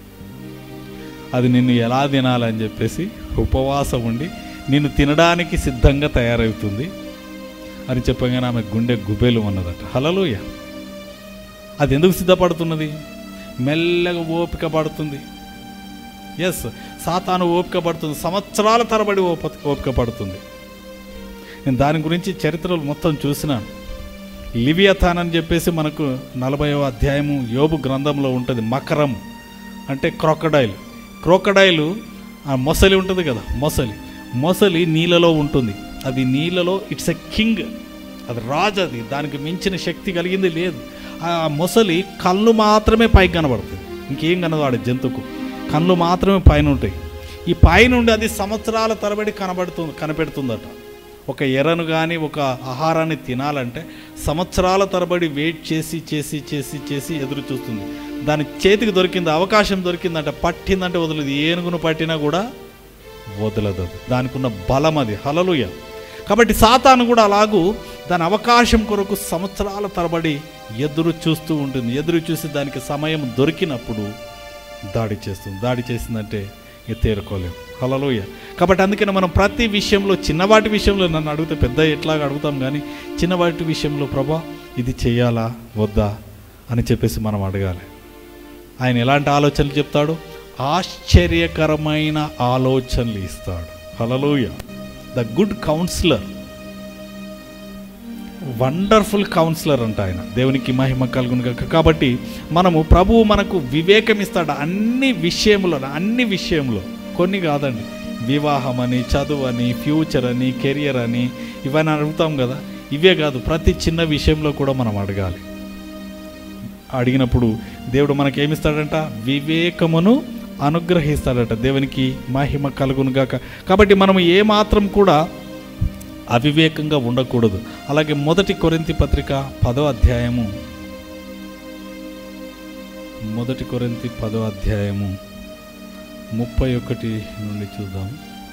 అది నిన్ను ఎలా తినాలని చెప్పేసి ఉపవాసం ఉండి నిన్ను తినడానికి సిద్ధంగా తయారవుతుంది అని చెప్పగానే ఆమె గుండె గుబేలు అన్నదట హలలోయ అది ఎందుకు సిద్ధపడుతున్నది మెల్లగా ఓపిక పడుతుంది ఎస్ సాతాను ఓపిక పడుతుంది సంవత్సరాల తరబడి ఓప ఓపిక పడుతుంది నేను దాని గురించి చరిత్రలు మొత్తం చూసినాను లివియథాన్ అని చెప్పేసి మనకు నలభైవ అధ్యాయము యోబు గ్రంథంలో ఉంటుంది మకరం అంటే క్రొకడైల్ క్రోకడైలు ఆ మొసలి ఉంటుంది కదా మొసలి మొసలి నీళ్ళలో ఉంటుంది అది నీళ్ళలో ఇట్స్ ఎ కింగ్ అది రాజు అది దానికి మించిన శక్తి కలిగింది లేదు ఆ మొసలి కళ్ళు మాత్రమే పైకి కనబడుతుంది ఇంకేం కనబడు జంతువుకు కళ్ళు మాత్రమే పైన ఉంటాయి ఈ పైనుండి అది సంవత్సరాల తరబడి కనబడుతుంది కనిపెడుతుందట ఒక ఎరను కానీ ఒక ఆహారాన్ని తినాలంటే సంవత్సరాల తరబడి వెయిట్ చేసి చేసి చేసి చేసి ఎదురు చూస్తుంది దాని చేతికి దొరికింది అవకాశం దొరికిందంటే పట్టిందంటే వదలదు ఏనుగును పట్టినా కూడా వదలదు అది. దానికి ఉన్న బలం అది హలలుయ కాబట్టి సాతాను కూడా అలాగూ దాని అవకాశం కొరకు సంవత్సరాల తరబడి ఎదురు చూస్తూ ఉంటుంది ఎదురు చూసి దానికి సమయం దొరికినప్పుడు దాడి చేస్తుంది దాడి చేసిందంటే ఇక తేరుకోలేం హలలోయ కాబట్టి అందుకని మనం ప్రతి విషయంలో చిన్నవాటి విషయంలో నన్ను అడిగితే పెద్ద ఎట్లాగా అడుగుతాం కానీ చిన్నవాటి విషయంలో ప్రభా ఇది చేయాలా వద్దా అని చెప్పేసి మనం అడగాలి ఆయన ఎలాంటి ఆలోచనలు చెప్తాడు ఆశ్చర్యకరమైన ఆలోచనలు ఇస్తాడు hallelujah the good counsellor wonderful counsellor అంట ఆయన దేవునికి మహిమ కలుగును గాక కాబట్టి మనము ప్రభువు మనకు వివేకం ఇస్తాడు అన్ని విషయములో అన్ని విషయంలో కొన్ని కాదండి వివాహం అని చదువు అని ఫ్యూచర్ అని కెరియర్ అని ఇవన్నీ అడుగుతాం కదా ఇవే కాదు ప్రతి చిన్న విషయంలో కూడా మనం అడగాలి అడిగినప్పుడు దేవుడు మనకేమిస్తాడంట వివేకమును అనుగ్రహిస్తాడట దేవునికి మహిమ కలుగును గాక కాబట్టి మనం ఏ మాత్రం కూడా అవివేకంగా ఉండకూడదు అలాగే మొదటి కొరింతి పత్రిక పదో అధ్యాయము మొదటి కొరింతి పదో అధ్యాయము ముప్పై ఒకటి నుండి చూద్దాం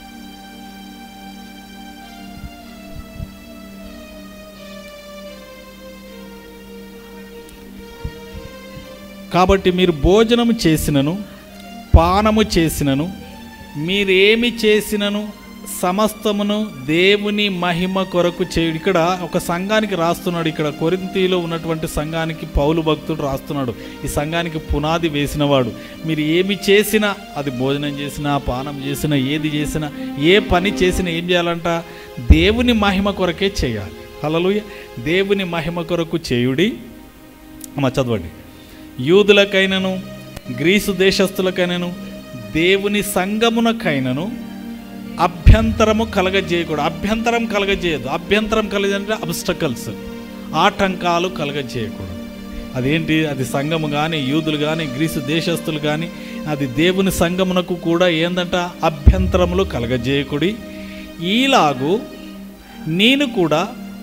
కాబట్టి మీరు భోజనము చేసినను పానము చేసినను మీరేమి చేసినను సమస్తమును దేవుని మహిమ కొరకు చేయుడు ఇక్కడ ఒక సంఘానికి రాస్తున్నాడు ఇక్కడ కొరింతిలో ఉన్నటువంటి సంఘానికి పౌలు భక్తుడు రాస్తున్నాడు ఈ సంఘానికి పునాది వేసినవాడు మీరు ఏమి చేసినా అది భోజనం చేసినా పానం చేసినా ఏది చేసినా ఏ పని చేసినా ఏం చేయాలంట దేవుని మహిమ కొరకే చేయాలి హల్లెలూయా దేవుని మహిమ కొరకు చేయుడి అమ్మ చదవండి యూదులకైనను గ్రీసు దేశస్థులకైనను దేవుని సంగమునకైనను అభ్యంతరము కలగజేయకూడదు అభ్యంతరం కలగజేయదు అభ్యంతరం కలగదంటే అబ్స్టకల్స్ ఆటంకాలు కలగజేయకూడదు అదేంటి అది సంఘము కానీ యూదులు కానీ గ్రీసు దేశస్థులు కానీ అది దేవుని సంగమునకు కూడా ఏందంట అభ్యంతరములు కలగజేయకుడి ఈలాగు నేను కూడా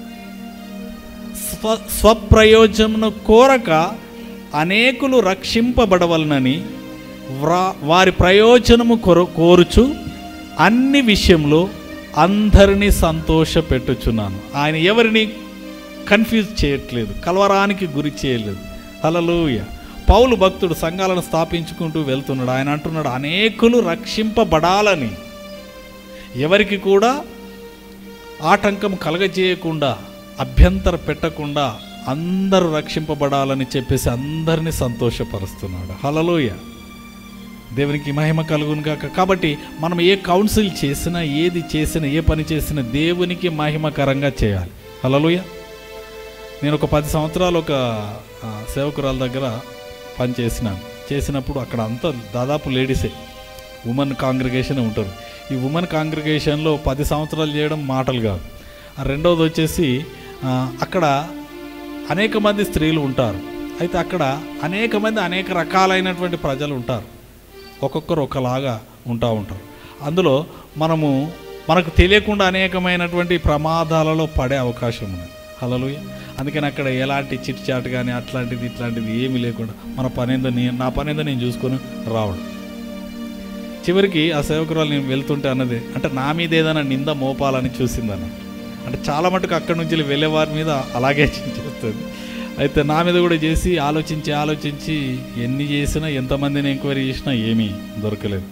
స్వ స్వప్రయోజనమును కోరక అనేకులు రక్షింపబడవలనని వ్రా వారి ప్రయోజనము కొర కోరుచు అన్ని విషయంలో అందరినీ సంతోషపెట్టుచున్నాను ఆయన ఎవరిని కన్ఫ్యూజ్ చేయట్లేదు కలవరానికి గురి చేయలేదు హలలుయ పౌలు భక్తుడు సంఘాలను స్థాపించుకుంటూ వెళ్తున్నాడు ఆయన అంటున్నాడు అనేకులు రక్షింపబడాలని ఎవరికి కూడా ఆటంకం కలగజేయకుండా అభ్యంతర పెట్టకుండా అందరూ రక్షింపబడాలని చెప్పేసి అందరినీ సంతోషపరుస్తున్నాడు హలలోయ దేవునికి మహిమ కలుగును కాక కాబట్టి మనం ఏ కౌన్సిల్ చేసినా ఏది చేసినా ఏ పని చేసినా దేవునికి మహిమకరంగా చేయాలి హలలోయ నేను ఒక పది సంవత్సరాలు ఒక ఆ, సేవకురాల దగ్గర పని చేసినాను చేసినప్పుడు అక్కడ అంతా దాదాపు లేడీసే ఉమెన్ కాంగ్రిగేషన్ ఉంటారు ఈ ఉమెన్ కాంగ్రిగేషన్లో పది సంవత్సరాలు చేయడం మాటలు కాదు ఆ రెండవది వచ్చేసి ఆ, అక్కడ అనేక మంది స్త్రీలు ఉంటారు అయితే అక్కడ అనేక మంది అనేక రకాలైనటువంటి ప్రజలు ఉంటారు ఒక్కొక్కరు ఒకలాగా ఉంటా ఉంటారు అందులో మనము మనకు తెలియకుండా అనేకమైనటువంటి ప్రమాదాలలో పడే అవకాశం ఉంది హలలుయ అందుకని అక్కడ ఎలాంటి చిట్ చాట్ కానీ అట్లాంటిది ఇట్లాంటిది ఏమీ లేకుండా మన పనేందో నేను నా పనేందో నేను చూసుకొని రావడం చివరికి ఆ సేవకురాలు నేను వెళ్తుంటే అన్నది అంటే నా మీద ఏదైనా నింద మోపాలని చూసిందన్న అంటే చాలా మటుకు అక్కడి నుంచి వెళ్ళే వారి మీద అలాగే చేస్తుంది అయితే నా మీద కూడా చేసి ఆలోచించి ఆలోచించి ఎన్ని చేసినా ఎంతమందిని ఎంక్వైరీ చేసినా ఏమీ దొరకలేదు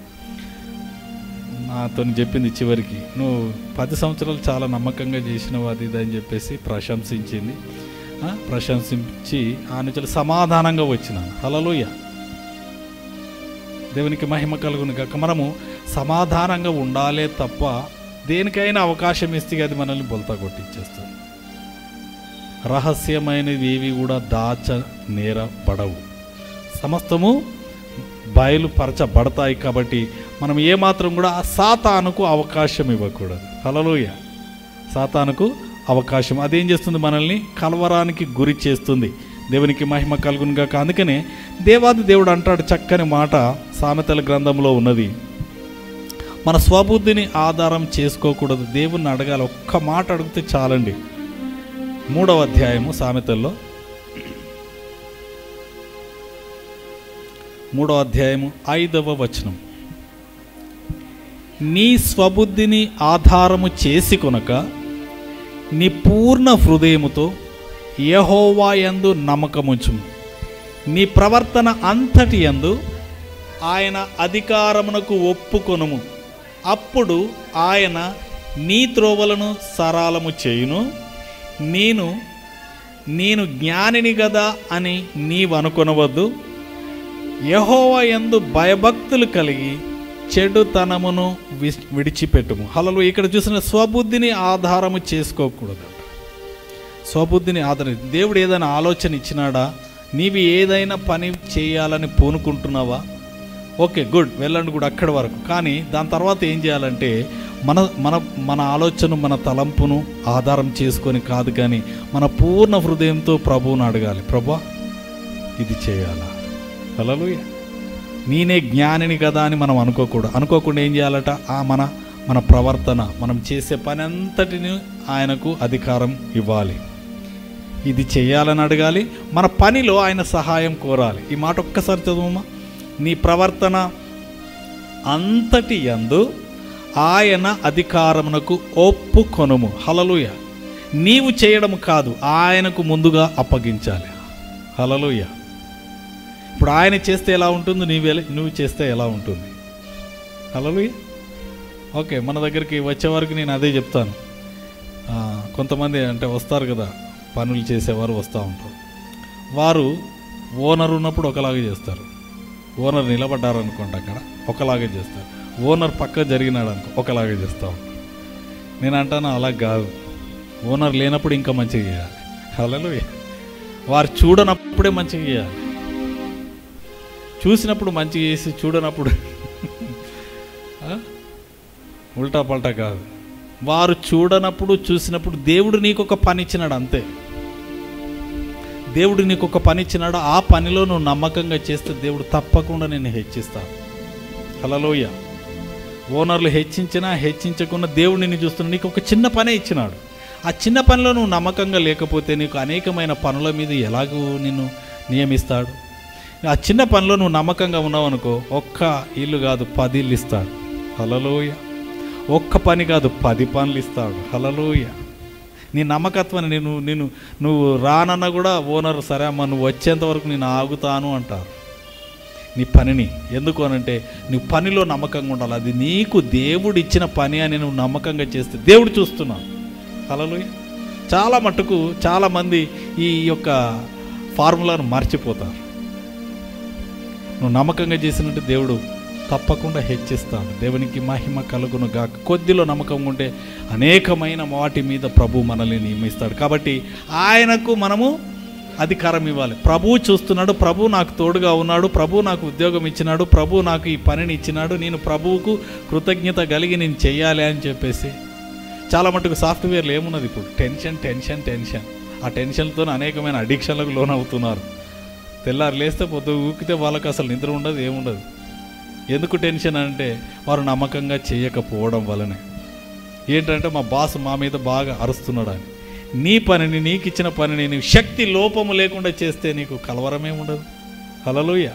నాతో చెప్పింది చివరికి నువ్వు పది సంవత్సరాలు చాలా నమ్మకంగా చేసినవు అది ఇది అని చెప్పేసి ప్రశంసించింది ఆ, ప్రశంసించి ఆ నుంచి సమాధానంగా వచ్చినాను హలలోయ దేవునికి మహిమ కలుగును కాక మనము సమాధానంగా ఉండాలే తప్ప దేనికైనా అవకాశం ఇస్తే అది మనల్ని బొల్తా కొట్టించేస్తుంది రహస్యమైనవి ఏవి కూడా దాచ నేరపడవు సమస్తము బయలుపరచబడతాయి కాబట్టి మనం ఏమాత్రం కూడా ఆ సాతానుకు అవకాశం ఇవ్వకూడదు హలలోయ సాతానుకు అవకాశం అదేం చేస్తుంది మనల్ని కలవరానికి గురి చేస్తుంది దేవునికి మహిమ కలుగును గాక అందుకనే దేవాది దేవుడు అంటాడు చక్కని మాట సామెతల గ్రంథంలో ఉన్నది మన స్వబుద్ధిని ఆధారం చేసుకోకూడదు దేవుణ్ణి అడగాలి ఒక్క మాట అడిగితే చాలండి మూడవ అధ్యాయము సామెతల్లో మూడవ అధ్యాయము ఐదవ వచనం నీ స్వబుద్ధిని ఆధారము చేసి కొనక నీ పూర్ణ హృదయముతో యహోవా యందు నమ్మకముంచుము నీ ప్రవర్తన అంతటి యందు ఆయన అధికారమునకు ఒప్పుకొనుము అప్పుడు ఆయన నీ త్రోవలను సరాలము చేయును నేను నేను జ్ఞానిని గదా అని నీవు అనుకొనవద్దు యహోవ యందు భయభక్తులు కలిగి చెడుతనమును వి- విడిచిపెట్టుము హలలు ఇక్కడ చూసిన స్వబుద్ధిని ఆధారము చేసుకోకూడదు స్వబుద్ధిని ఆధారం దేవుడు ఏదైనా ఆలోచన ఇచ్చినాడా నీవి ఏదైనా పని చేయాలని పూనుకుంటున్నావా ఓకే గుడ్ వెళ్ళండి కూడా అక్కడి వరకు కానీ దాని తర్వాత ఏం చేయాలంటే మన మన మన ఆలోచన మన తలంపును ఆధారం చేసుకొని కాదు కానీ మన పూర్ణ హృదయంతో ప్రభువుని అడగాలి ప్రభా ఇది చేయాలా హల్లెలూయా నేనే జ్ఞానిని కదా అని మనం అనుకోకూడదు అనుకోకుండా ఏం చేయాలట ఆ మన మన ప్రవర్తన మనం చేసే పని అంతటిని ఆయనకు అధికారం ఇవ్వాలి ఇది చేయాలని అడగాలి మన పనిలో ఆయన సహాయం కోరాలి ఈ మాట ఒక్కసారి చదువుమా నీ ప్రవర్తన అంతటి యందు ఆయన అధికారమునకు ఒప్పుకొనుము హలలుయ నీవు చేయడం కాదు ఆయనకు ముందుగా అప్పగించాలి హలలుయ ఇప్పుడు ఆయన చేస్తే ఎలా ఉంటుంది నీవు నువ్వు చేస్తే ఎలా ఉంటుంది హలలుయ ఓకే మన దగ్గరికి వచ్చే వరకు నేను అదే చెప్తాను ఆ, కొంతమంది అంటే వస్తారు కదా పనులు చేసేవారు వస్తూ ఉంటారు వారు ఓనర్ ఉన్నప్పుడు ఒకలాగే చేస్తారు ఓనర్ నిలబడ్డారు అనుకోండి అక్కడ ఒకలాగే చేస్తారు ఓనర్ పక్క జరిగినాడు అనుకో ఒకలాగే చేస్తూ ఉంటారు నేను అంటాను అలా కాదు ఓనర్ లేనప్పుడు ఇంకా మంచిగా చేయాలి అలలు వారు చూడనప్పుడే మంచిగా చేయాలి చూసినప్పుడు మంచిగా చేసి చూడనప్పుడు ఆ? ఉల్టా పల్టా కాదు వారు చూడనప్పుడు చూసినప్పుడు దేవుడు నీకు ఒక పని ఇచ్చినాడు అంతే దేవుడు నీకు ఒక పని ఇచ్చినాడు ఆ పనిలో నువ్వు నమ్మకంగా చేస్తే దేవుడు తప్పకుండా నేను హెచ్చిస్తాను హలలోయ ఓనర్లు హెచ్చించినా హెచ్చించకుండా దేవుడు నిన్ను చూస్తున్నా నీకు ఒక చిన్న పనే ఇచ్చినాడు ఆ చిన్న పనిలో నువ్వు నమ్మకంగా లేకపోతే నీకు అనేకమైన పనుల మీద ఎలాగూ నిన్ను నియమిస్తాడు ఆ చిన్న పనిలో నువ్వు నమ్మకంగా ఉన్నావు అనుకో ఒక్క ఇల్లు కాదు పది ఇల్లు ఇస్తాడు హలలోయ ఒక్క పని కాదు పది పనులు ఇస్తాడు హలలోయ నీ నమ్మకత్వాన్ని నేను నేను నువ్వు రానన్నా కూడా ఓనర్ సరే అమ్మ నువ్వు వచ్చేంత వరకు నేను ఆగుతాను అంటారు నీ పనిని ఎందుకు అనంటే నువ్వు పనిలో నమ్మకంగా ఉండాలి అది నీకు దేవుడు ఇచ్చిన పని అని నువ్వు నమ్మకంగా చేస్తే దేవుడు చూస్తున్నావు హలలోయ చాలా మట్టుకు చాలామంది ఈ యొక్క ఫార్ములాను మర్చిపోతారు నువ్వు నమ్మకంగా చేసినట్టు దేవుడు తప్పకుండా హెచ్చిస్తాడు దేవునికి మహిమ కలుగును గాక కొద్దిలో నమ్మకం ఉంటే అనేకమైన వాటి మీద ప్రభు మనల్ని నియమిస్తాడు కాబట్టి ఆయనకు మనము అధికారం ఇవ్వాలి ప్రభు చూస్తున్నాడు ప్రభు నాకు తోడుగా ఉన్నాడు ప్రభు నాకు ఉద్యోగం ఇచ్చినాడు ప్రభు నాకు ఈ పనిని ఇచ్చినాడు నేను ప్రభువుకు కృతజ్ఞత కలిగి నేను చెయ్యాలి అని చెప్పేసి చాలా మటుకు సాఫ్ట్వేర్లు ఏమున్నది ఇప్పుడు టెన్షన్ టెన్షన్ టెన్షన్ ఆ టెన్షన్తో అనేకమైన అడిక్షన్లకు లోనవుతున్నారు తెల్లారు లేస్తే పొద్దు ఊకితే వాళ్ళకి అసలు నిద్ర ఉండదు ఏముండదు ఎందుకు టెన్షన్ అంటే వారు నమ్మకంగా చేయకపోవడం వలనే ఏంటంటే మా బాస్ మా మీద బాగా అరుస్తున్నాడు అని నీ పనిని నీకు ఇచ్చిన పనిని నీవు శక్తి లోపము లేకుండా చేస్తే నీకు కలవరమే ఉండదు హలలుయ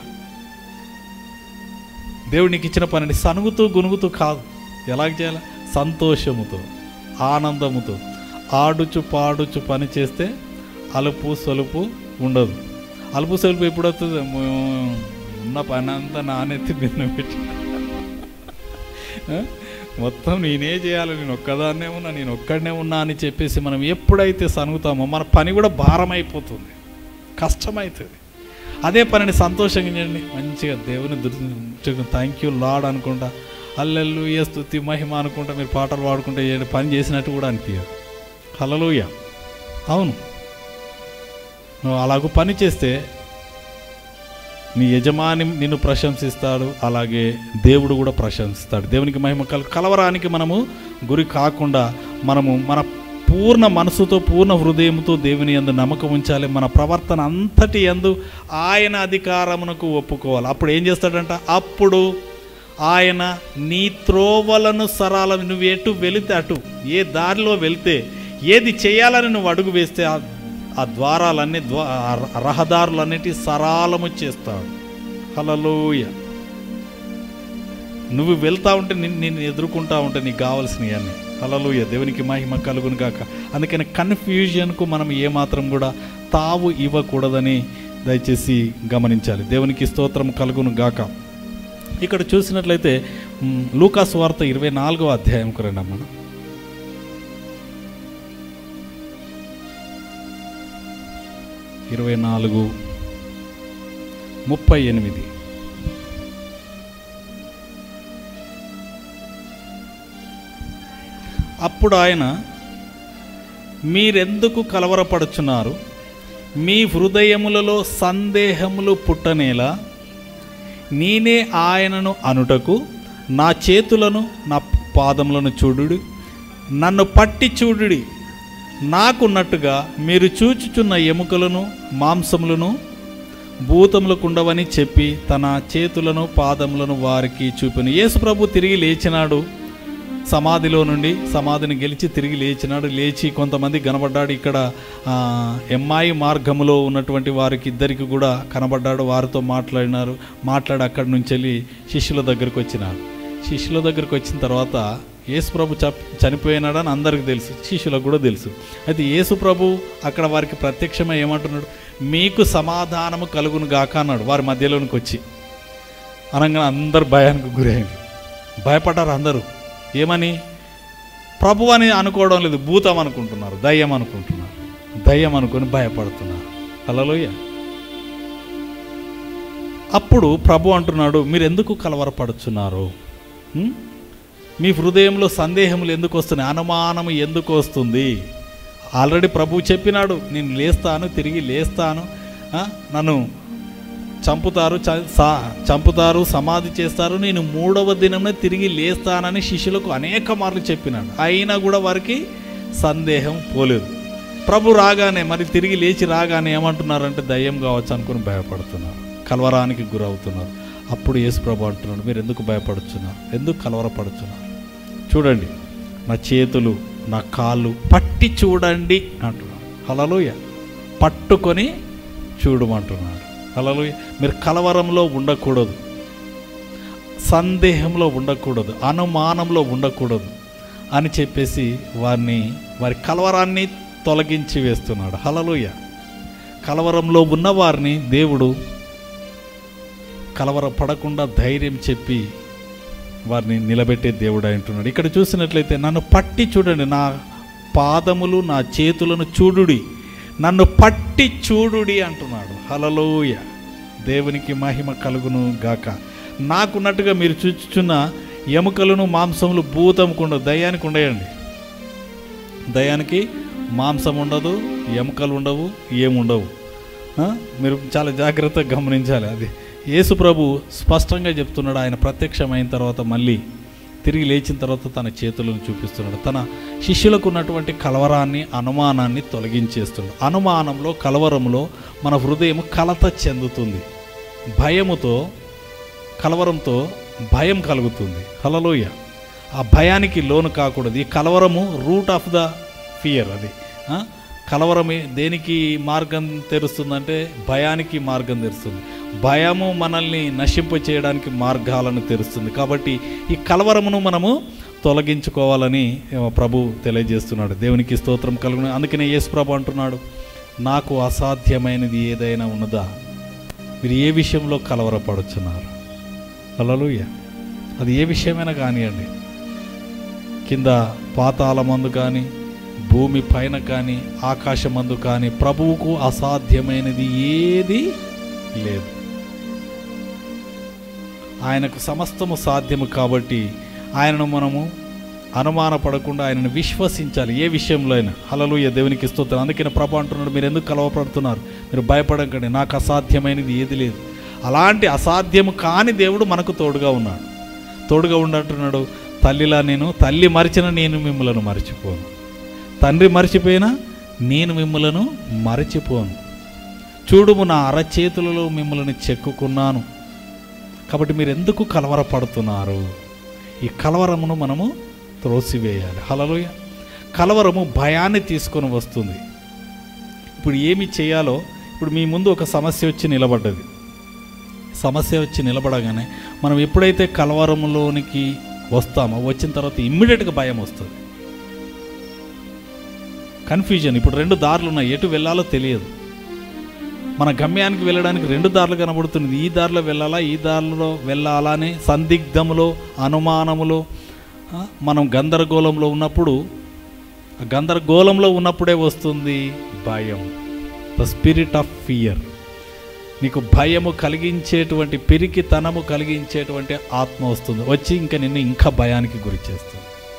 దేవుడు నీకు ఇచ్చిన పనిని సనుగుతూ గునుగుతూ కాదు ఎలాగ చేయాలి సంతోషముతో ఆనందముతో ఆడుచు పాడుచు పని చేస్తే అలుపు సొలుపు ఉండదు అలుపు సొలుపు ఎప్పుడు వస్తుంది ము- ఉన్న పని అంతా నానెత్తి బిన్న పెట్టి ఆ? మొత్తం నేనే చేయాలి నేను ఒక్కదాన్నే ఉన్నా నేను ఒక్కడనే ఉన్నా అని చెప్పేసి మనం ఎప్పుడైతే సనుగుతామో మన పని కూడా భారం అయిపోతుంది కష్టమవుతుంది అదే పనిని సంతోషంగా చేయండి మంచిగా దేవుని దృష్టి థ్యాంక్ యూ లాడ్ అనుకుంటా అల్లెల్లు ఏ స్థుతి మహిమ అనుకుంటా మీరు పాటలు పాడుకుంటే చేయండి పని చేసినట్టు కూడా అనిపించదు హలలుయ అవును నువ్వు అలాగూ పని చేస్తే నీ యజమాని నిన్ను ప్రశంసిస్తాడు అలాగే దేవుడు కూడా ప్రశంసిస్తాడు దేవునికి మహిమ కల కలవరానికి మనము గురి కాకుండా మనము మన పూర్ణ మనసుతో పూర్ణ హృదయంతో దేవుని యందు నమ్మకం ఉంచాలి మన ప్రవర్తన అంతటి యందు ఆయన అధికారమునకు ఒప్పుకోవాలి అప్పుడు ఏం చేస్తాడంట అప్పుడు ఆయన నీ త్రోవలను సరాల నువ్వు ఎటు వెళితే అటు ఏ దారిలో వెళ్తే ఏది చేయాలని నువ్వు అడుగు వేస్తే ఆ ఆ ద్వారాలన్నీ ద్వా ఆ రహదారులన్నిటి సరాలము చేస్తాడు హలలోయ నువ్వు వెళ్తా ఉంటే నిన్ను నిన్ను ఎదుర్కొంటా ఉంటే నీకు కావాల్సినవి అన్నీ హలలోయ దేవునికి మహిమ కలుగును గాక అందుకని కన్ఫ్యూజన్కు మనం ఏమాత్రం కూడా తావు ఇవ్వకూడదని దయచేసి గమనించాలి దేవునికి స్తోత్రం కలుగును గాక ఇక్కడ చూసినట్లయితే మ్, లూకాసు వార్త ఇరవై నాలుగో అధ్యాయంకు రండి మనం ఇరవై నాలుగు ముప్పై ఎనిమిది అప్పుడు ఆయన మీరెందుకు కలవరపడుచున్నారు మీ హృదయములలో సందేహములు పుట్టనేలా నేనే ఆయనను అనుటకు నా చేతులను నా పాదములను చూడుడి నన్ను పట్టి చూడుడి నాకున్నట్టుగా మీరు చూచుచున్న ఎముకలను మాంసములను భూతములకు ఉండవని చెప్పి తన చేతులను పాదములను వారికి చూపిన యేసు ప్రభు తిరిగి లేచినాడు సమాధిలో నుండి సమాధిని గెలిచి తిరిగి లేచినాడు లేచి కొంతమంది కనబడ్డాడు ఇక్కడ ఆ, ఎమ్మాయి మార్గములో ఉన్నటువంటి వారికి ఇద్దరికి కూడా కనబడ్డాడు వారితో మాట్లాడినారు మాట్లాడి అక్కడి నుంచి వెళ్ళి శిష్యుల దగ్గరికి వచ్చినాడు శిష్యుల దగ్గరికి వచ్చిన తర్వాత యేసు ప్రభు చప్ చనిపోయినాడని అందరికీ తెలుసు శిష్యులకు కూడా తెలుసు అయితే యేసు ప్రభు అక్కడ వారికి ప్రత్యక్షమై ఏమంటున్నాడు మీకు సమాధానము కలుగును గాక అన్నాడు వారి మధ్యలోనికి వచ్చి అనగా అందరు భయానికి గురైంది భయపడ్డారు అందరూ ఏమని ప్రభు అని అనుకోవడం లేదు భూతం అనుకుంటున్నారు దయ్యం అనుకుంటున్నారు దయ్యం అనుకొని భయపడుతున్నారు అలలోయ అప్పుడు ప్రభు అంటున్నాడు మీరు ఎందుకు కలవరపడుచున్నారు ఉం? మీ హృదయంలో సందేహములు ఎందుకు వస్తున్నాయి అనుమానం ఎందుకు వస్తుంది ఆల్రెడీ ప్రభు చెప్పినాడు నేను లేస్తాను తిరిగి లేస్తాను ఆ, నన్ను చంపుతారు చ- సా- చంపుతారు సమాధి చేస్తారు నేను మూడవ దినమే తిరిగి లేస్తానని శిష్యులకు అనేక మార్లు చెప్పినాడు అయినా కూడా వారికి సందేహం పోలేదు ప్రభు రాగానే మరి తిరిగి లేచి రాగానే ఏమంటున్నారంటే దయ్యం కావచ్చు అనుకుని భయపడుతున్నారు కలవరానికి గురవుతున్నారు అప్పుడు యేసు ప్రభు అంటున్నాడు మీరు ఎందుకు భయపడుతున్నారు ఎందుకు కలవరపడుతున్నారు చూడండి నా చేతులు నా కాళ్ళు పట్టి చూడండి అంటున్నాడు హలలోయ పట్టుకొని చూడమంటున్నాడు హలలోయ మీరు కలవరంలో ఉండకూడదు సందేహంలో ఉండకూడదు అనుమానంలో ఉండకూడదు అని చెప్పేసి వారిని వారి కలవరాన్ని తొలగించి వేస్తున్నాడు హలలోయ కలవరంలో ఉన్న వారిని దేవుడు కలవర పడకుండా ధైర్యం చెప్పి వారిని నిలబెట్టే దేవుడు అంటున్నాడు ఇక్కడ చూసినట్లయితే నన్ను పట్టి చూడండి నా పాదములు నా చేతులను చూడుడి నన్ను పట్టి చూడుడి అంటున్నాడు హలలోయ దేవునికి మహిమ కలుగును గాక నాకున్నట్టుగా మీరు చూచుచున్న ఎముకలను మాంసములు భూతముకు ఉండదు దయ్యానికి ఉండయండి దయానికి మాంసం ఉండదు ఎముకలు ఉండవు ఏముండవు ఆ? మీరు చాలా జాగ్రత్తగా గమనించాలి అది యేసు ప్రభు స్పష్టంగా చెప్తున్నాడు ఆయన ప్రత్యక్షమైన తర్వాత మళ్ళీ తిరిగి లేచిన తర్వాత తన చేతులను చూపిస్తున్నాడు తన శిష్యులకు ఉన్నటువంటి కలవరాన్ని అనుమానాన్ని తొలగించేస్తున్నాడు అనుమానంలో కలవరంలో మన హృదయం కలత చెందుతుంది భయముతో కలవరంతో భయం కలుగుతుంది హలలోయ ఆ భయానికి లోను కాకూడదు ఈ కలవరము రూట్ ఆఫ్ ద ఫియర్ అది ఆ? కలవరమే దేనికి మార్గం తెరుస్తుందంటే భయానికి మార్గం తెరుస్తుంది భయము మనల్ని నశింప చేయడానికి మార్గాలను తెరుస్తుంది కాబట్టి ఈ కలవరమును మనము తొలగించుకోవాలని ఆ, ప్రభు తెలియజేస్తున్నాడు దేవునికి స్తోత్రం కలుగును అందుకనే యేసు ప్రభు అంటున్నాడు నాకు అసాధ్యమైనది ఏదైనా ఉన్నదా మీరు ఏ విషయంలో కలవరపడుచున్నారు హల్లెలూయ అది ఏ విషయమైనా కానివ్వండి కింద పాతాళమందు కానీ భూమి పైన కానీ ఆకాశమందు కానీ ప్రభువుకు అసాధ్యమైనది ఏది లేదు ఆయనకు సమస్తము సాధ్యము కాబట్టి ఆయనను మనము అనుమానపడకుండా ఆయనను విశ్వసించాలి ఏ విషయంలో అయినా హలలుయ దేవునికి స్తోత్రం అందుకని ప్రభు అంటున్నాడు మీరు ఎందుకు కలవపడుతున్నారు మీరు భయపడకండి నాకు అసాధ్యమైనది ఏది లేదు అలాంటి అసాధ్యము కాని దేవుడు మనకు తోడుగా ఉన్నాడు తోడుగా ఉండంటున్నాడు తల్లిలా నేను తల్లి మరిచిన నేను మిమ్మలను మర్చిపోను తండ్రి మర్చిపోయినా నేను మిమ్మలను మరచిపోను చూడుము నా అరచేతులలో మిమ్మల్ని చెక్కుకున్నాను కాబట్టి మీరు ఎందుకు కలవరపడుతున్నారు ఈ కలవరమును మనము త్రోసివేయాలి హలలోయ కలవరము భయాన్ని తీసుకొని వస్తుంది ఇప్పుడు ఏమి చేయాలో ఇప్పుడు మీ ముందు ఒక సమస్య వచ్చి నిలబడ్డది సమస్య వచ్చి నిలబడగానే మనం ఎప్పుడైతే కలవరంలోనికి వస్తామో వచ్చిన తర్వాత ఇమ్మీడియట్గా భయం వస్తుంది కన్ఫ్యూజన్ ఇప్పుడు రెండు దారులు ఉన్నాయి ఎటు వెళ్ళాలో తెలియదు మన గమ్యానికి వెళ్ళడానికి రెండు దారులు కనబడుతుంది ఈ దారిలో వెళ్ళాలా ఈ దారిలో వెళ్ళాలా అని సందిగ్ధములో అనుమానములో ఆ, మనం గందరగోళంలో ఉన్నప్పుడు ఆ గందరగోళంలో ఉన్నప్పుడే వస్తుంది భయం ద స్పిరిట్ ఆఫ్ ఫియర్ నీకు భయము కలిగించేటువంటి పిరికితనము కలిగించేటువంటి ఆత్మ వస్తుంది వచ్చి ఇంకా నిన్ను ఇంకా భయానికి గురి చేస్తుంది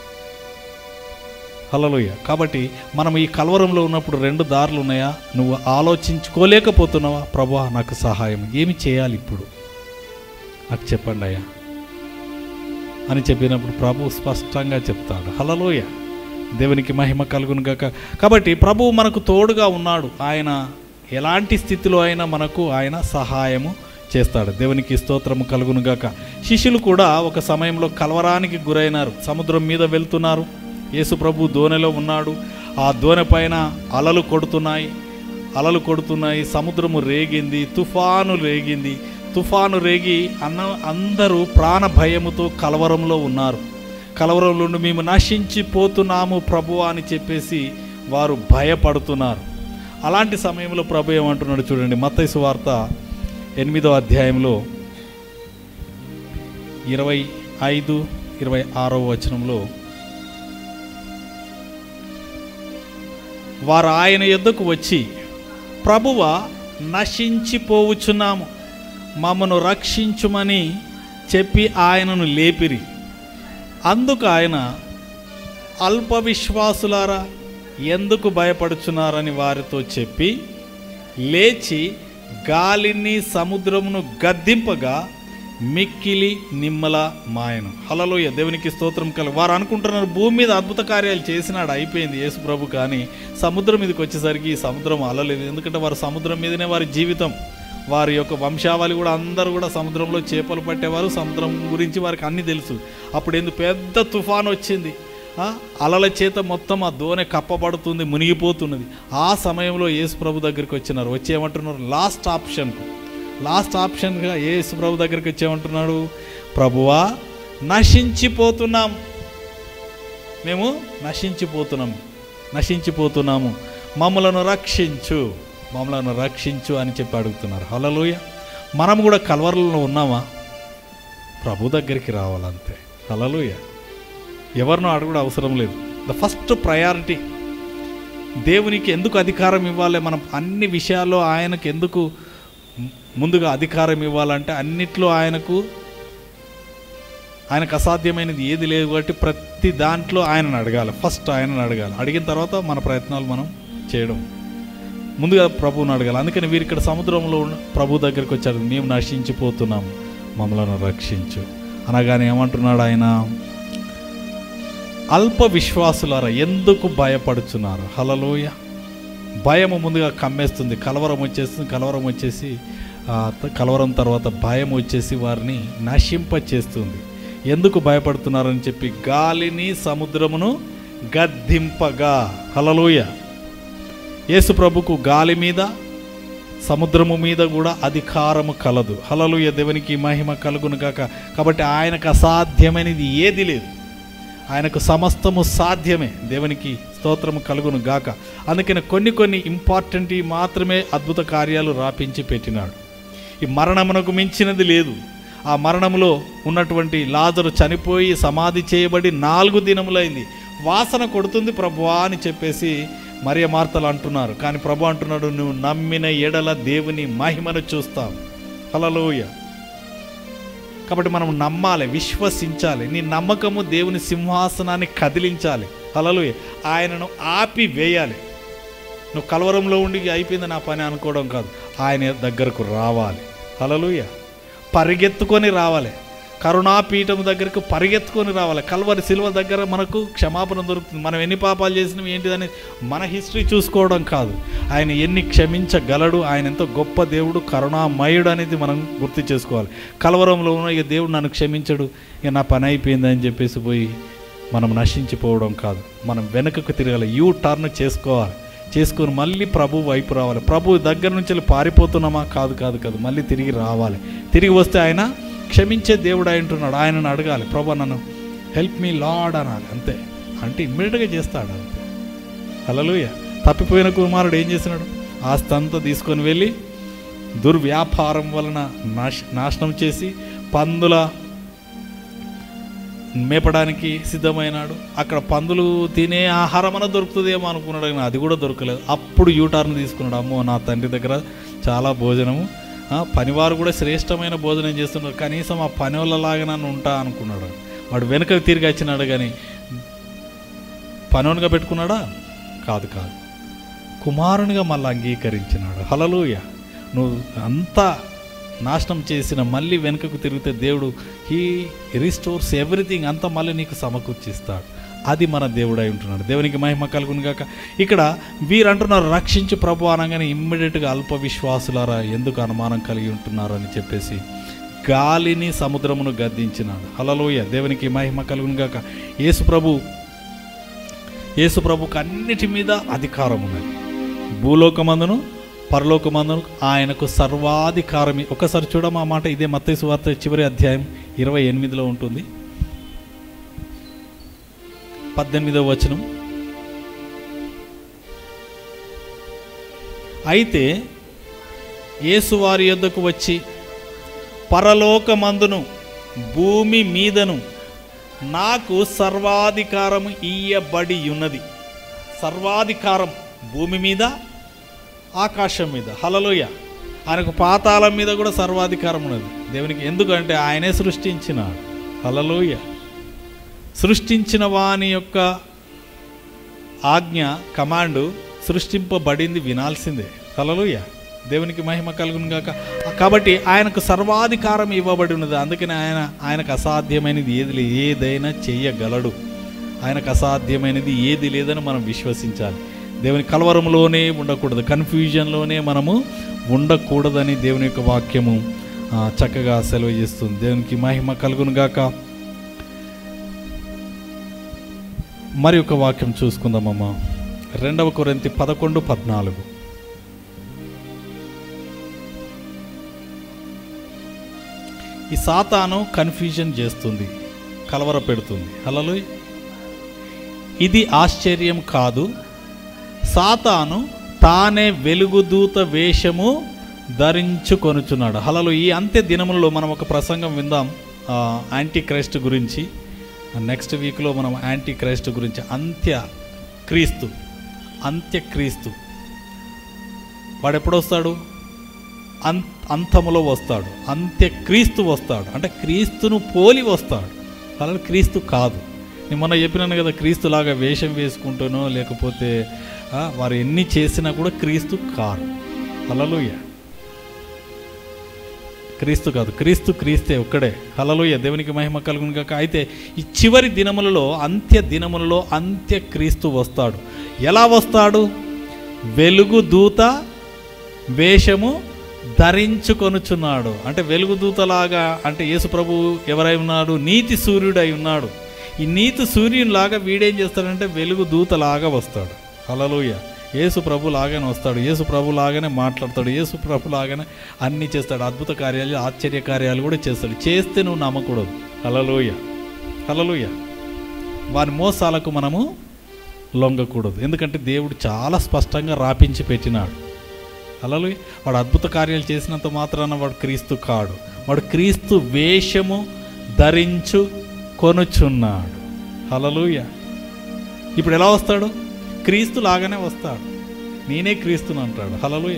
హలలోయ కాబట్టి మనం ఈ కలవరంలో ఉన్నప్పుడు రెండు దారులు ఉన్నాయా నువ్వు ఆలోచించుకోలేకపోతున్నావా ప్రభా నాకు సహాయం ఏమి చేయాలి ఇప్పుడు నాకు చెప్పండి అయ్యా అని చెప్పినప్పుడు ప్రభు స్పష్టంగా చెప్తాడు హలలోయ దేవునికి మహిమ కలుగును గాక కాబట్టి ప్రభువు మనకు తోడుగా ఉన్నాడు ఆయన ఎలాంటి స్థితిలో అయినా మనకు ఆయన సహాయము చేస్తాడు దేవునికి స్తోత్రము కలుగును గాక శిష్యులు కూడా ఒక సమయంలో కలవరానికి గురైనారు సముద్రం మీద వెళ్తున్నారు యేసు ప్రభు దోణిలో ఉన్నాడు ఆ దోణి పైన అలలు కొడుతున్నాయి అలలు కొడుతున్నాయి సముద్రము రేగింది తుఫాను రేగింది తుఫాను రేగి అన్న అందరూ ప్రాణ భయముతో కలవరంలో ఉన్నారు కలవరంలో ఉండి మేము నశించిపోతున్నాము ప్రభు అని చెప్పేసి వారు భయపడుతున్నారు అలాంటి సమయంలో ప్రభు ఏమంటున్నాడు చూడండి మత్తైసు వార్త ఎనిమిదో అధ్యాయంలో ఇరవై ఐదు ఇరవై ఆరో వచనంలో వారు ఆయన యొద్దకు వచ్చి ప్రభువ నశించిపోవచ్చున్నాము మమ్మను రక్షించుమని చెప్పి ఆయనను లేపిరి అందుకు ఆయన అల్ప విశ్వాసులారా ఎందుకు భయపడుచున్నారని వారితో చెప్పి లేచి గాలిని సముద్రమును గద్దింపగా మిక్కిలి నిమ్మల మాయను హలలోయ దేవునికి స్తోత్రం కల వారు అనుకుంటున్నారు భూమి మీద అద్భుత కార్యాలు చేసినాడు అయిపోయింది యేసు ప్రభు కానీ సముద్రం మీదకి వచ్చేసరికి ఈ సముద్రం అలలేదు ఎందుకంటే వారు సముద్రం మీదనే వారి జీవితం వారి యొక్క వంశావళి కూడా అందరూ కూడా సముద్రంలో చేపలు పట్టేవారు సముద్రం గురించి వారికి అన్నీ తెలుసు అప్పుడు ఎందుకు పెద్ద తుఫాన్ వచ్చింది ఆ, అలల చేత మొత్తం ఆ దోణె కప్పబడుతుంది మునిగిపోతున్నది ఆ సమయంలో యేసు ప్రభు దగ్గరికి వచ్చినారు వచ్చి ఏమంటున్నారు లాస్ట్ ఆప్షన్కు లాస్ట్ ఆప్షన్గా యేసు ప్రభు దగ్గరికి వచ్చి ఏమంటున్నాడు ప్రభువా నశించిపోతున్నాం మేము నశించిపోతున్నాం నశించిపోతున్నాము మమ్మలను రక్షించు మమ్మలను రక్షించు అని చెప్పి అడుగుతున్నారు హలలోయ మనం కూడా కలవరలో ఉన్నామా ప్రభు దగ్గరికి రావాలంతే హలలోయ ఎవరినో అడుగుడు అవసరం లేదు ద ఫస్ట్ ప్రయారిటీ దేవునికి ఎందుకు అధికారం ఇవ్వాలి మనం అన్ని విషయాల్లో ఆయనకు ఎందుకు ముందుగా అధికారం ఇవ్వాలంటే అన్నిట్లో ఆయనకు ఆయనకు అసాధ్యమైనది ఏది లేదు కాబట్టి ప్రతి దాంట్లో ఆయనను అడగాలి ఫస్ట్ ఆయనను అడగాలి అడిగిన తర్వాత మన ప్రయత్నాలు మనం చేయడం ముందుగా ప్రభువుని అడగాలి అందుకని వీరు ఇక్కడ సముద్రంలో ఉన్న ప్రభు దగ్గరికి వచ్చారు మేము నశించిపోతున్నాము మమ్మలను రక్షించు అనగానే ఏమంటున్నాడు ఆయన అల్ప విశ్వాసులారా ఎందుకు భయపడుచున్నారు హలలోయ భయము ముందుగా కమ్మేస్తుంది కలవరం వచ్చేస్తుంది కలవరం వచ్చేసి ఆ త- కలవరం తర్వాత భయం వచ్చేసి వారిని నశింప చేస్తుంది ఎందుకు భయపడుతున్నారని చెప్పి గాలిని సముద్రమును గద్దింపగా హలలోయ యేసు ప్రభుకు గాలి మీద సముద్రము మీద కూడా అధికారము కలదు హలలుయ దేవునికి మహిమ కలుగును కాక కాబట్టి ఆయనకు అసాధ్యమైనది ఏది లేదు ఆయనకు సమస్తము సాధ్యమే దేవునికి స్తోత్రము కలుగును గాక అందుకని కొన్ని కొన్ని ఇంపార్టెంట్ మాత్రమే అద్భుత కార్యాలు రాపించి పెట్టినాడు ఈ మరణమునకు మించినది లేదు ఆ మరణములో ఉన్నటువంటి లాజరు చనిపోయి సమాధి చేయబడి నాలుగు దినములైంది వాసన కొడుతుంది ప్రభువా అని చెప్పేసి మరియ మార్తలు అంటున్నారు కానీ ప్రభు అంటున్నాడు నువ్వు నమ్మిన ఎడల దేవుని మహిమను చూస్తావు హలలోయ కాబట్టి మనం నమ్మాలి విశ్వసించాలి నీ నమ్మకము దేవుని సింహాసనాన్ని కదిలించాలి హలలోయ ఆయనను ఆపి వేయాలి నువ్వు కలవరంలో ఉండి అయిపోయింది నా పని అనుకోవడం కాదు ఆయన దగ్గరకు రావాలి హలలుయ పరిగెత్తుకొని రావాలి కరుణాపీఠం దగ్గరకు పరిగెత్తుకొని రావాలి కల్వరి సిల్వ దగ్గర మనకు క్షమాపణ దొరుకుతుంది మనం ఎన్ని పాపాలు చేసినవి ఏంటిదని మన హిస్టరీ చూసుకోవడం కాదు ఆయన ఎన్ని క్షమించగలడు ఆయన ఎంతో గొప్ప దేవుడు కరుణామయుడు అనేది మనం గుర్తు చేసుకోవాలి కలవరంలో ఉన్న ఇక దేవుడు నన్ను క్షమించడు ఇక నా పని అయిపోయింది అని చెప్పేసి పోయి మనం నశించిపోవడం కాదు మనం వెనుకకు తిరగాలి యూ టర్న్ చేసుకోవాలి చేసుకొని మళ్ళీ ప్రభు వైపు రావాలి ప్రభు దగ్గర నుంచి వెళ్ళి పారిపోతున్నామా కాదు కాదు కాదు మళ్ళీ తిరిగి రావాలి తిరిగి వస్తే ఆయన క్షమించే దేవుడు అంటున్నాడు ఆయనను అడగాలి ప్రభు నన్ను హెల్ప్ మీ లాడ్ అనాలి అంతే అంటే ఇమ్మీడియట్గా చేస్తాడు అంతే హలలుయ తప్పిపోయిన కుమారుడు ఏం చేసినాడు ఆస్తి అంతా తీసుకొని వెళ్ళి దుర్వ్యాపారం వలన నాశ నాశనం చేసి పందుల మేపడానికి సిద్ధమైనాడు అక్కడ పందులు తినే ఆహారం అన్న దొరుకుతుందేమో అనుకున్నాడు కానీ అది కూడా దొరకలేదు అప్పుడు యూటర్న్ తీసుకున్నాడు అమ్మో నా తండ్రి దగ్గర చాలా భోజనము ఆ, పనివారు కూడా శ్రేష్టమైన భోజనం చేస్తున్నారు కనీసం ఆ పని వాళ్ళలాగా నన్ను ఉంటా అనుకున్నాడు వాడు వెనుకకు తిరిగి వచ్చినాడు కానీ పనోనిగా పెట్టుకున్నాడా కాదు కాదు కుమారునిగా మళ్ళీ అంగీకరించినాడు హలలుయ నువ్వు అంతా నాశనం చేసిన మళ్ళీ వెనుకకు తిరిగితే దేవుడు హీ రిస్టోర్స్ ఎవ్రీథింగ్ అంతా మళ్ళీ నీకు సమకూర్చిస్తాడు అది మన దేవుడై ఉంటున్నాడు దేవునికి మహిమ కలుగును గాక ఇక్కడ వీరు అంటున్నారు రక్షించు ప్రభు అనగానే ఇమ్మీడియట్గా అల్ప విశ్వాసులారా ఎందుకు అనుమానం కలిగి ఉంటున్నారు అని చెప్పేసి గాలిని సముద్రమును గద్దించినాడు హలలోయ దేవునికి మహిమ కలుగును గాక యేసు ప్రభు యేసు ప్రభుకు అన్నిటి మీద అధికారం ఉన్నది భూలోకమందును పరలోకమందును ఆయనకు సర్వాధికారం ఒకసారి చూడమా ఆ మాట ఇదే మత్తయి వార్త చివరి అధ్యాయం ఇరవై ఎనిమిదిలో ఉంటుంది పద్దెనిమిదవ వచనం అయితే యేసు వారి యొద్దకు వచ్చి పరలోకమందును భూమి మీదను నాకు సర్వాధికారము ఇయ్యబడి ఉన్నది సర్వాధికారం భూమి మీద ఆకాశం మీద హలలోయ ఆయనకు పాతాళం మీద కూడా సర్వాధికారం ఉన్నది దేవునికి ఎందుకంటే ఆయనే సృష్టించినాడు హలలోయ సృష్టించిన వాని యొక్క ఆజ్ఞ కమాండు సృష్టింపబడింది వినాల్సిందే హలలోయ దేవునికి మహిమ కలుగును గాక కాబట్టి ఆయనకు సర్వాధికారం ఇవ్వబడి ఉన్నది అందుకని ఆయన ఆయనకు అసాధ్యమైనది ఏది లే- ఏదైనా చెయ్యగలడు ఆయనకు అసాధ్యమైనది ఏది లేదని మనం విశ్వసించాలి దేవుని కలవరంలోనే ఉండకూడదు కన్ఫ్యూజన్లోనే మనము ఉండకూడదని దేవుని యొక్క వాక్యము ఆ, చక్కగా సెలవు చేస్తుంది దేవునికి మహిమ కలుగును గాక మరి ఒక వాక్యం చూసుకుందామమ్మా రెండవ కొరింతి పదకొండు పద్నాలుగు ఈ సాతాను కన్ఫ్యూజన్ చేస్తుంది కలవర పెడుతుంది హలలు ఇది ఆశ్చర్యం కాదు సాతాను తానే వెలుగుదూత వేషము ధరించుకొనుచున్నాడు హలలు ఈ అంత్య దినములలో మనం ఒక ప్రసంగం విందాం ఆ, యాంటీ క్రైస్ట్ గురించి నెక్స్ట్ వీక్లో మనం యాంటీ క్రైస్ట్ గురించి అంత్య క్రీస్తు అంత్యక్రీస్తు వాడు ఎప్పుడు వస్తాడు అం అంతములో వస్తాడు అంత్యక్రీస్తు వస్తాడు అంటే క్రీస్తును పోలి వస్తాడు అలా క్రీస్తు కాదు నేను మొన్న చెప్పినాను కదా క్రీస్తులాగా వేషం వేసుకుంటానో లేకపోతే ఆ, వారు ఎన్ని చేసినా కూడా క్రీస్తు కాదు హలలుయ క్రీస్తు కాదు క్రీస్తు క్రీస్తే ఒక్కడే హలలుయ దేవునికి మహిమ కలుగును కాక అయితే ఈ చివరి దినములలో అంత్య దినములలో అంత్య క్రీస్తు వస్తాడు ఎలా వస్తాడు వెలుగు దూత వేషము ధరించుకొనుచున్నాడు అంటే వెలుగుదూతలాగా అంటే యేసు ప్రభు ఎవరై ఉన్నాడు నీతి సూర్యుడై ఉన్నాడు ఈ నీతి సూర్యునిలాగా వీడేం చేస్తాడంటే వెలుగు దూతలాగా వస్తాడు హలలోయ యేసు ప్రభు లాగానే వస్తాడు యేసు ప్రభు లాగానే మాట్లాడతాడు యేసు ప్రభు లాగానే అన్నీ చేస్తాడు అద్భుత కార్యాలు ఆశ్చర్య కార్యాలు కూడా చేస్తాడు చేస్తే నువ్వు నమ్మకూడదు హలలోయ హలలోయ వారి మోసాలకు మనము లొంగకూడదు ఎందుకంటే దేవుడు చాలా స్పష్టంగా రాపించి పెట్టినాడు అలలు వాడు అద్భుత కార్యాలు చేసినంత మాత్రాన వాడు క్రీస్తు కాడు వాడు క్రీస్తు వేషము ధరించు కొనుచున్నాడు హలలుయ ఇప్పుడు ఎలా వస్తాడు క్రీస్తు లాగానే వస్తాడు నేనే క్రీస్తుని అంటాడు హలలుయ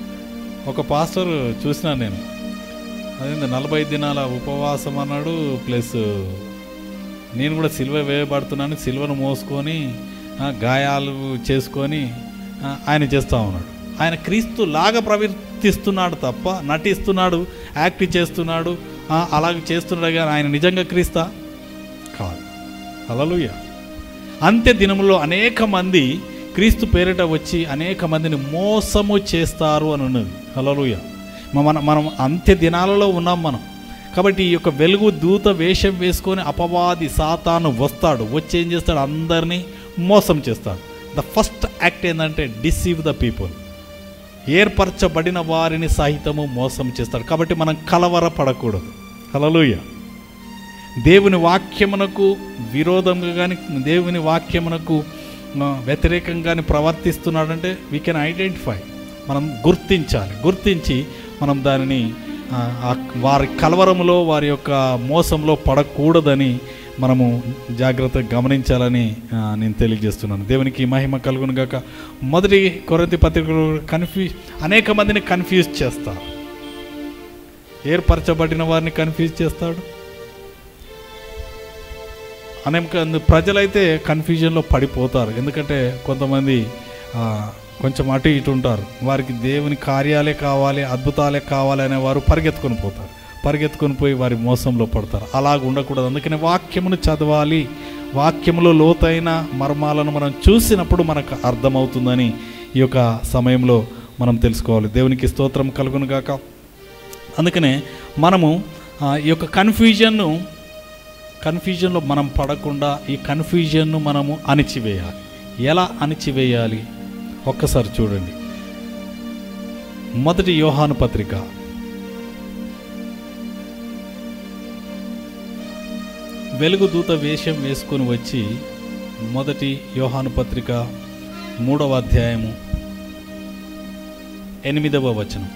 ఒక పాస్టర్ చూసినాను నేను అదేంటి నలభై దినాల ఉపవాసం అన్నాడు ప్లస్ నేను కూడా సిల్వ వేయబడుతున్నాను సిల్వను మోసుకొని ఆ, గాయాలు చేసుకొని ఆ, ఆయన చేస్తూ ఉన్నాడు ఆయన క్రీస్తు లాగా ప్రవర్తిస్తున్నాడు తప్ప నటిస్తున్నాడు యాక్ట్ చేస్తున్నాడు ఆ, అలాగ చేస్తున్నాడు కానీ ఆయన నిజంగా క్రీస్తా కాదు హల్లెలూయా అంత్య దినములో అనేక మంది క్రీస్తు పేరిట వచ్చి అనేక మందిని మోసము చేస్తారు అని ఉన్నది హల్లెలూయా మన మనం అంత్య దినాలలో ఉన్నాం మనం కాబట్టి ఈ యొక్క వెలుగు దూత వేషం వేసుకొని అపవాది సాతాను వస్తాడు వచ్చి ఏం చేస్తాడు అందరినీ మోసం చేస్తాడు ద ఫస్ట్ యాక్ట్ ఏంటంటే డిసీవ్ ద పీపుల్ ఏర్పరచబడిన వారిని సహితము మోసం చేస్తాడు కాబట్టి మనం కలవరపడకూడదు హల్లెలూయా దేవుని వాక్యమునకు విరోధంగా కానీ దేవుని వాక్యమునకు ఆ, వ్యతిరేకంగాని ప్రవర్తిస్తున్నాడంటే వీ కెన్ ఐడెంటిఫై మనం గుర్తించాలి గుర్తించి మనం దానిని ఆ, ఆ వారి కలవరములో వారి యొక్క మోసంలో పడకూడదని మనము జాగ్రత్తగా గమనించాలని ఆ, నేను తెలియజేస్తున్నాను దేవునికి మహిమ కలుగును గాక మొదటి కొరతి పత్రికలు కన్ఫ్యూజ్ అనేక మందిని కన్ఫ్యూజ్ చేస్తారు ఏర్పరచబడిన వారిని కన్ఫ్యూజ్ చేస్తాడు అనేక ప్రజలైతే కన్ఫ్యూజన్లో పడిపోతారు ఎందుకంటే కొంతమంది ఆ, కొంచెం అటు ఇటు ఉంటారు వారికి దేవుని కార్యాలే కావాలి అద్భుతాలే కావాలి అనే వారు పరిగెత్తుకొని పోతారు పరిగెత్తుకొని పోయి వారి మోసంలో పడతారు అలాగ ఉండకూడదు అందుకని వాక్యమును చదవాలి వాక్యంలో లోతైన మర్మాలను మనం చూసినప్పుడు మనకు అర్థమవుతుందని ఈ యొక్క సమయంలో మనం తెలుసుకోవాలి దేవునికి స్తోత్రం కలుగును గాక అందుకనే మనము ఆ, ఈ యొక్క కన్ఫ్యూజన్ను కన్ఫ్యూజన్లో మనం పడకుండా ఈ కన్ఫ్యూజన్ను మనము అణిచివేయాలి ఎలా అణిచివేయాలి ఒక్కసారి చూడండి మొదటి యోహాను పత్రిక వెలుగు దూత వేషం వేసుకొని వచ్చి మొదటి యోహాను పత్రిక మూడవ అధ్యాయము ఎనిమిదవ వచనం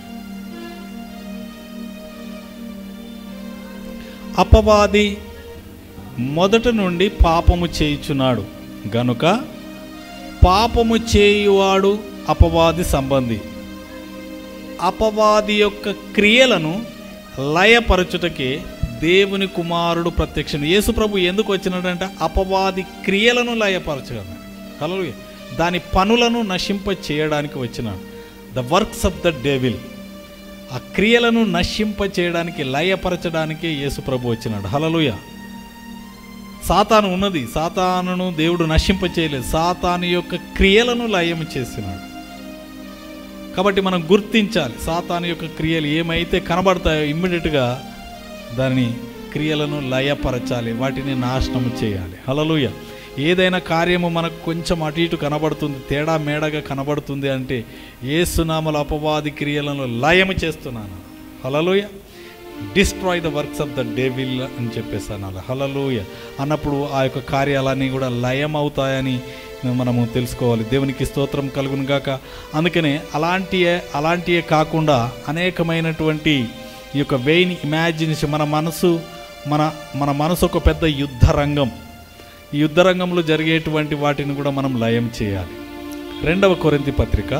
అపవాది మొదట నుండి పాపము చేయుచున్నాడు గనుక పాపము చేయువాడు అపవాది సంబంధి అపవాది యొక్క క్రియలను లయపరచుటకే దేవుని కుమారుడు ప్రత్యక్షం యేసు ప్రభు ఎందుకు వచ్చినాడంటే అపవాది క్రియలను లయపరచగలడు హల్లెలూయా దాని పనులను నశింప చేయడానికి వచ్చినాడు the works of the devil ఆ క్రియలను నశింప చేయడానికి లయపరచడానికి యేసు ప్రభు వచ్చినాడు హలలుయ సాతాను ఉన్నది సాతానును దేవుడు నశింప చేయలేదు సాతాను యొక్క క్రియలను లయం చేసినాడు కాబట్టి మనం గుర్తించాలి సాతాను యొక్క క్రియలు ఏమైతే కనబడతాయో ఇమ్మీడియట్గా దాని క్రియలను లయపరచాలి వాటిని నాశనం చేయాలి హలలుయ ఏదైనా కార్యము మనకు కొంచెం అటు ఇటు కనబడుతుంది తేడా మేడగా కనబడుతుంది అంటే ఏసునామల అపవాది క్రియలను లయము చేస్తున్నాను hallelujah destroy the works of the devil అని చెప్పేసాను అలా హలలుయ అన్నప్పుడు ఆ యొక్క కార్యాలన్నీ కూడా లయం అవుతాయని మనము తెలుసుకోవాలి దేవునికి స్తోత్రం కలుగును గాక అందుకనే అలాంటియే అలాంటియే కాకుండా అనేకమైనటువంటి ఈ యొక్క వెయిన్ ఇమాజినేషన్ మన మనసు మన మన మనసు ఒక పెద్ద యుద్ధ రంగం ఈ యుద్ధ రంగంలో జరిగేటువంటి వాటిని కూడా మనం లయం చేయాలి రెండవ కొరింతి పత్రిక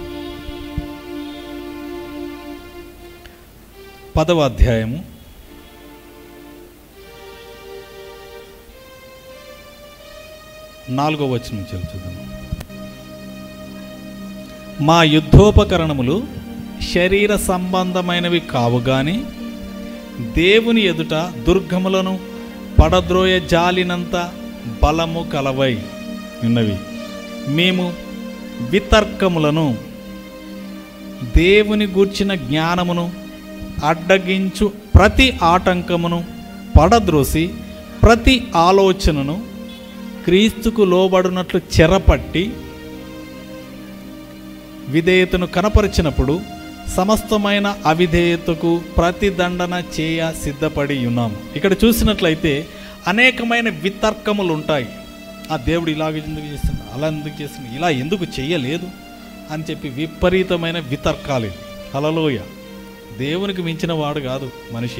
పదవ అధ్యాయము నాలుగో వచనం నుంచి చూద్దాం మా యుద్ధోపకరణములు శరీర సంబంధమైనవి కావు గాని దేవుని ఎదుట దుర్గములను పడద్రోయ జాలినంత బలము కలవై ఉన్నవి మేము వితర్కములను దేవుని గూర్చిన జ్ఞానమును అడ్డగించు ప్రతి ఆటంకమును పడద్రోసి ప్రతి ఆలోచనను క్రీస్తుకు లోబడినట్లు చెరపట్టి విధేయతను కనపరిచినప్పుడు సమస్తమైన అవిధేయతకు ప్రతిదండన చేయ సిద్ధపడి ఉన్నాము ఇక్కడ చూసినట్లయితే అనేకమైన వితర్కములు ఉంటాయి ఆ దేవుడు ఇలాగ ఎందుకు చేస్తున్నాడు అలా ఎందుకు చేస్తున్నాడు ఇలా ఎందుకు చేయలేదు అని చెప్పి విపరీతమైన వితర్కాలు ఇవి. హలలోయ దేవునికి మించిన వాడు కాదు మనిషి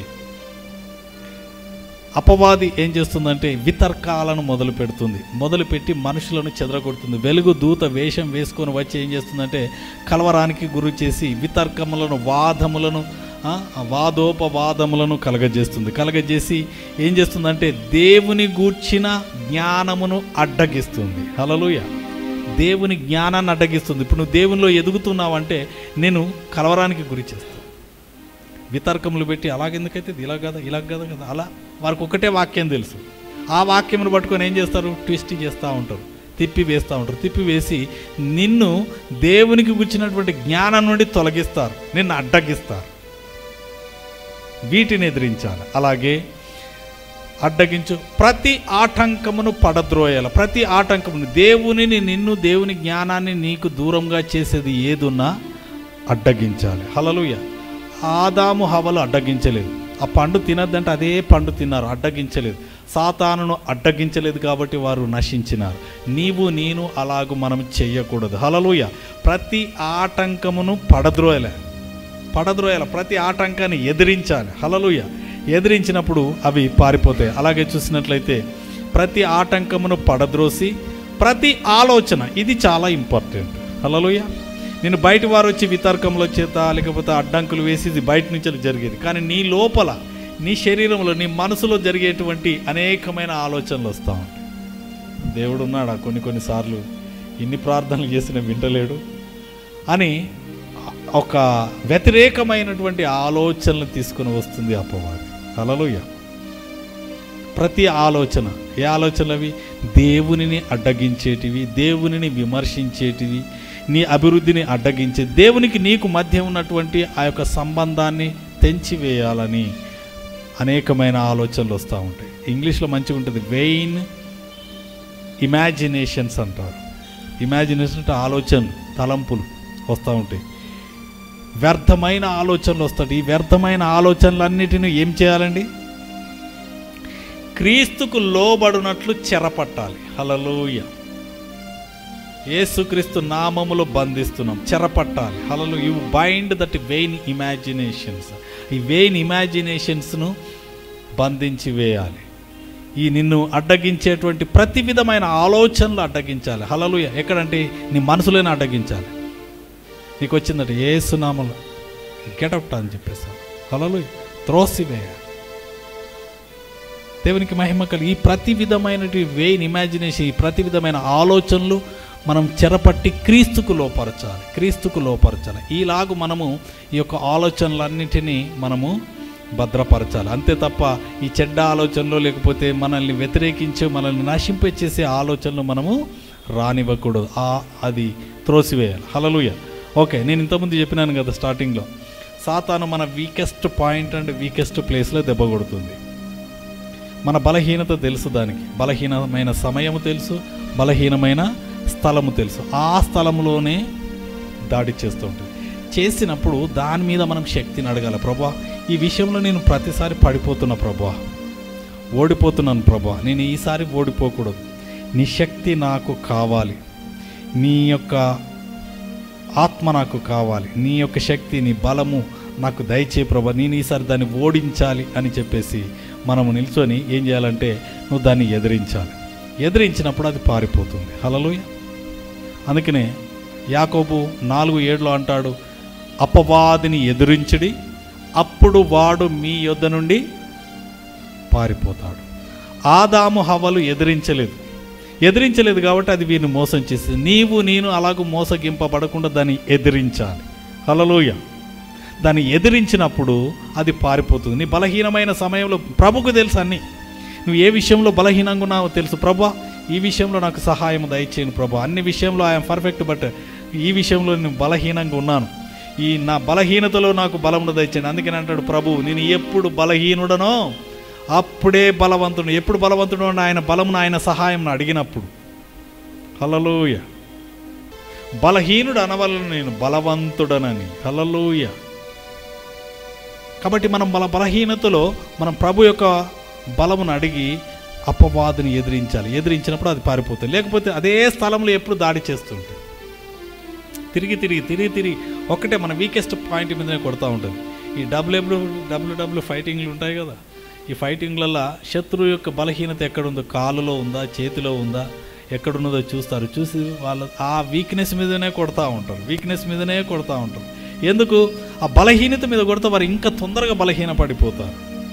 అపవాది ఏం చేస్తుందంటే వితర్కాలను మొదలు పెడుతుంది మొదలుపెట్టి మనుషులను చెదరగొడుతుంది వెలుగు దూత వేషం వేసుకొని వచ్చి ఏం చేస్తుందంటే కలవరానికి గురి చేసి వితర్కములను వాదములను ఆ, ఆ వాదోపవాదములను కలగజేస్తుంది కలగజేసి ఏం చేస్తుందంటే దేవుని గూర్చిన జ్ఞానమును అడ్డగిస్తుంది హలలుయ దేవుని జ్ఞానాన్ని అడ్డగిస్తుంది ఇప్పుడు నువ్వు దేవునిలో ఎదుగుతున్నావంటే నేను కలవరానికి గురి చేస్తాను వితర్కములు పెట్టి అలాగెందుకైతే ఇది ఇలా కదా ఇలా కదా కదా అలా వారికి ఒకటే వాక్యం తెలుసు ఆ వాక్యమును పట్టుకొని ఏం చేస్తారు ట్విస్ట్ చేస్తూ ఉంటారు తిప్పి వేస్తూ ఉంటారు తిప్పి వేసి నిన్ను దేవునికి గుచ్చినటువంటి జ్ఞానం నుండి తొలగిస్తారు నిన్ను అడ్డగిస్తారు వీటిని ఎదిరించాలి అలాగే అడ్డగించు ప్రతి ఆటంకమును పడద్రోయాలి ప్రతి ఆటంకమును దేవునిని నిన్ను దేవుని జ్ఞానాన్ని నీకు దూరంగా చేసేది ఏదున్నా అడ్డగించాలి హలలుయ ఆదాము హవలు అడ్డగించలేదు ఆ పండు తినద్దంటే అదే పండు తిన్నారు అడ్డగించలేదు సాతానును అడ్డగించలేదు కాబట్టి వారు నశించినారు నీవు నేను అలాగూ మనం చెయ్యకూడదు హలలుయ ప్రతి ఆటంకమును పడద్రోయలే పడద్రోయాల ప్రతి ఆటంకాన్ని ఎదిరించాలి హలలుయ ఎదిరించినప్పుడు అవి పారిపోతాయి అలాగే చూసినట్లయితే ప్రతి ఆటంకమును పడద్రోసి ప్రతి ఆలోచన ఇది చాలా ఇంపార్టెంట్ హలలుయ నేను బయట వారు వచ్చి వితర్కంలో చేత లేకపోతే అడ్డంకులు వేసి ఇది బయట నుంచి జరిగేది కానీ నీ లోపల నీ శరీరంలో నీ మనసులో జరిగేటువంటి అనేకమైన ఆలోచనలు వస్తూ ఉంటాయి దేవుడు ఉన్నాడా కొన్ని కొన్నిసార్లు ఇన్ని ప్రార్థనలు చేసిన వింటలేడు అని ఒక వ్యతిరేకమైనటువంటి ఆలోచనలు తీసుకుని వస్తుంది అపవాది హల్లెలూయా ప్రతి ఆలోచన ఏ ఆలోచనలు అవి దేవునిని అడ్డగించేటివి దేవునిని విమర్శించేటివి నీ అభివృద్ధిని అడ్డగించే దేవునికి నీకు మధ్య ఉన్నటువంటి ఆ యొక్క సంబంధాన్ని తెంచివేయాలని అనేకమైన ఆలోచనలు వస్తూ ఉంటాయి ఇంగ్లీష్లో మంచిగా ఉంటుంది వెయిన్ ఇమాజినేషన్స్ అంటారు ఇమాజినేషన్ అంటే ఆలోచనలు తలంపులు వస్తూ ఉంటాయి వ్యర్థమైన ఆలోచనలు వస్తాయి ఈ వ్యర్థమైన ఆలోచనలన్నిటిని ఏం చేయాలండి క్రీస్తుకు లోబడినట్లు చెరపట్టాలి హలలోయ యేసుక్రీస్తు నామములో బంధిస్తున్నాం చెరపట్టాలి hallelujah bind that vain imaginations ఈ వెయిన్ ఇమాజినేషన్స్ను బంధించి వేయాలి ఈ నిన్ను అడ్డగించేటువంటి ప్రతి విధమైన ఆలోచనలు అడ్డగించాలి హలలు ఎక్కడంటే నీ మనసులోనే అడ్డగించాలి నీకు వచ్చిందట ఏ సునామలు గెటౌట్ అని చెప్పేసాను హలలు త్రోసివేయాలి దేవునికి మహిమ కలిగి ఈ ప్రతి విధమైనటి వెయిన్ ఇమాజినేషన్ ఈ ప్రతి విధమైన ఆలోచనలు మనం చెరపట్టి క్రీస్తుకు లోపరచాలి క్రీస్తుకు లోపరచాలి ఈలాగు మనము ఈ యొక్క ఆలోచనలన్నిటినీ మనము భద్రపరచాలి అంతే తప్ప ఈ చెడ్డ ఆలోచనలు లేకపోతే మనల్ని వ్యతిరేకించే మనల్ని నశింపచేసే ఆలోచనలు మనము రానివ్వకూడదు ఆ అది త్రోసివేయాలి హలలుయ ఓకే నేను ఇంతకుముందు చెప్పినాను కదా స్టార్టింగ్లో సాతాను మన వీకెస్ట్ పాయింట్ అండ్ వీకెస్ట్ ప్లేస్లో దెబ్బ కొడుతుంది మన బలహీనత తెలుసు దానికి బలహీనమైన సమయము తెలుసు బలహీనమైన స్థలము తెలుసు ఆ స్థలంలోనే దాడి చేస్తూ ఉంటుంది చేసినప్పుడు దాని మీద మనం శక్తిని అడగాలి ప్రభా ఈ విషయంలో నేను ప్రతిసారి పడిపోతున్నా ప్రభా ఓడిపోతున్నాను ప్రభా నేను ఈసారి ఓడిపోకూడదు నీ శక్తి నాకు కావాలి నీ యొక్క ఆత్మ నాకు కావాలి నీ యొక్క శక్తి నీ బలము నాకు దయచే ప్రభా నేను ఈసారి దాన్ని ఓడించాలి అని చెప్పేసి మనము నిల్చొని ఏం చేయాలంటే నువ్వు దాన్ని ఎదిరించాలి ఎదిరించినప్పుడు అది పారిపోతుంది హలలుయ అందుకనే యాకోబు నాలుగు ఏడులో అంటాడు అపవాదిని ఎదిరించడి అప్పుడు వాడు మీ యొద్ద నుండి పారిపోతాడు ఆదాము హవలు ఎదిరించలేదు ఎదిరించలేదు కాబట్టి అది వీరిని మోసం చేసింది నీవు నేను అలాగూ మోసగింపబడకుండా దాన్ని ఎదిరించాలి హలలోయ దాన్ని ఎదిరించినప్పుడు అది పారిపోతుంది నీ బలహీనమైన సమయంలో ప్రభుకు తెలుసు అన్నీ నువ్వు ఏ విషయంలో బలహీనంగా ఉన్నావో తెలుసు ప్రభా ఈ విషయంలో నాకు సహాయం దయచేయను ప్రభా అన్ని విషయంలో ఐఎమ్ పర్ఫెక్ట్ బట్ ఈ విషయంలో నేను బలహీనంగా ఉన్నాను ఈ నా బలహీనతలో నాకు బలమును దయచేయండి అందుకని అంటాడు ప్రభు నేను ఎప్పుడు బలహీనుడనో అప్పుడే బలవంతుడు ఎప్పుడు బలవంతుడు అని ఆయన బలమును ఆయన సహాయం అడిగినప్పుడు హలలోయ బలహీనుడు అనవలను నేను బలవంతుడనని హలలోయ కాబట్టి మనం బల బలహీనతలో మనం ప్రభు యొక్క బలమును అడిగి అపవాదిని ఎదిరించాలి ఎదిరించినప్పుడు అది పారిపోతుంది లేకపోతే అదే స్థలంలో ఎప్పుడు దాడి చేస్తుంటుంది తిరిగి తిరిగి తిరిగి తిరిగి ఒక్కటే మన వీకెస్ట్ పాయింట్ మీదనే కొడతా ఉంటుంది ఈ డబ్ల్యూడబ్ల్యూ డబ్ల్యూడబ్ల్యూ ఫైటింగ్లు ఉంటాయి కదా ఈ ఫైటింగ్లలో శత్రువు యొక్క బలహీనత ఎక్కడుందో కాలులో ఉందా చేతిలో ఉందా ఎక్కడున్నదో చూస్తారు చూసి వాళ్ళ ఆ వీక్నెస్ మీదనే కొడతా ఉంటారు వీక్నెస్ మీదనే కొడతా ఉంటారు ఎందుకు ఆ బలహీనత మీద కొడితే వారు ఇంకా తొందరగా బలహీన పడిపోతారు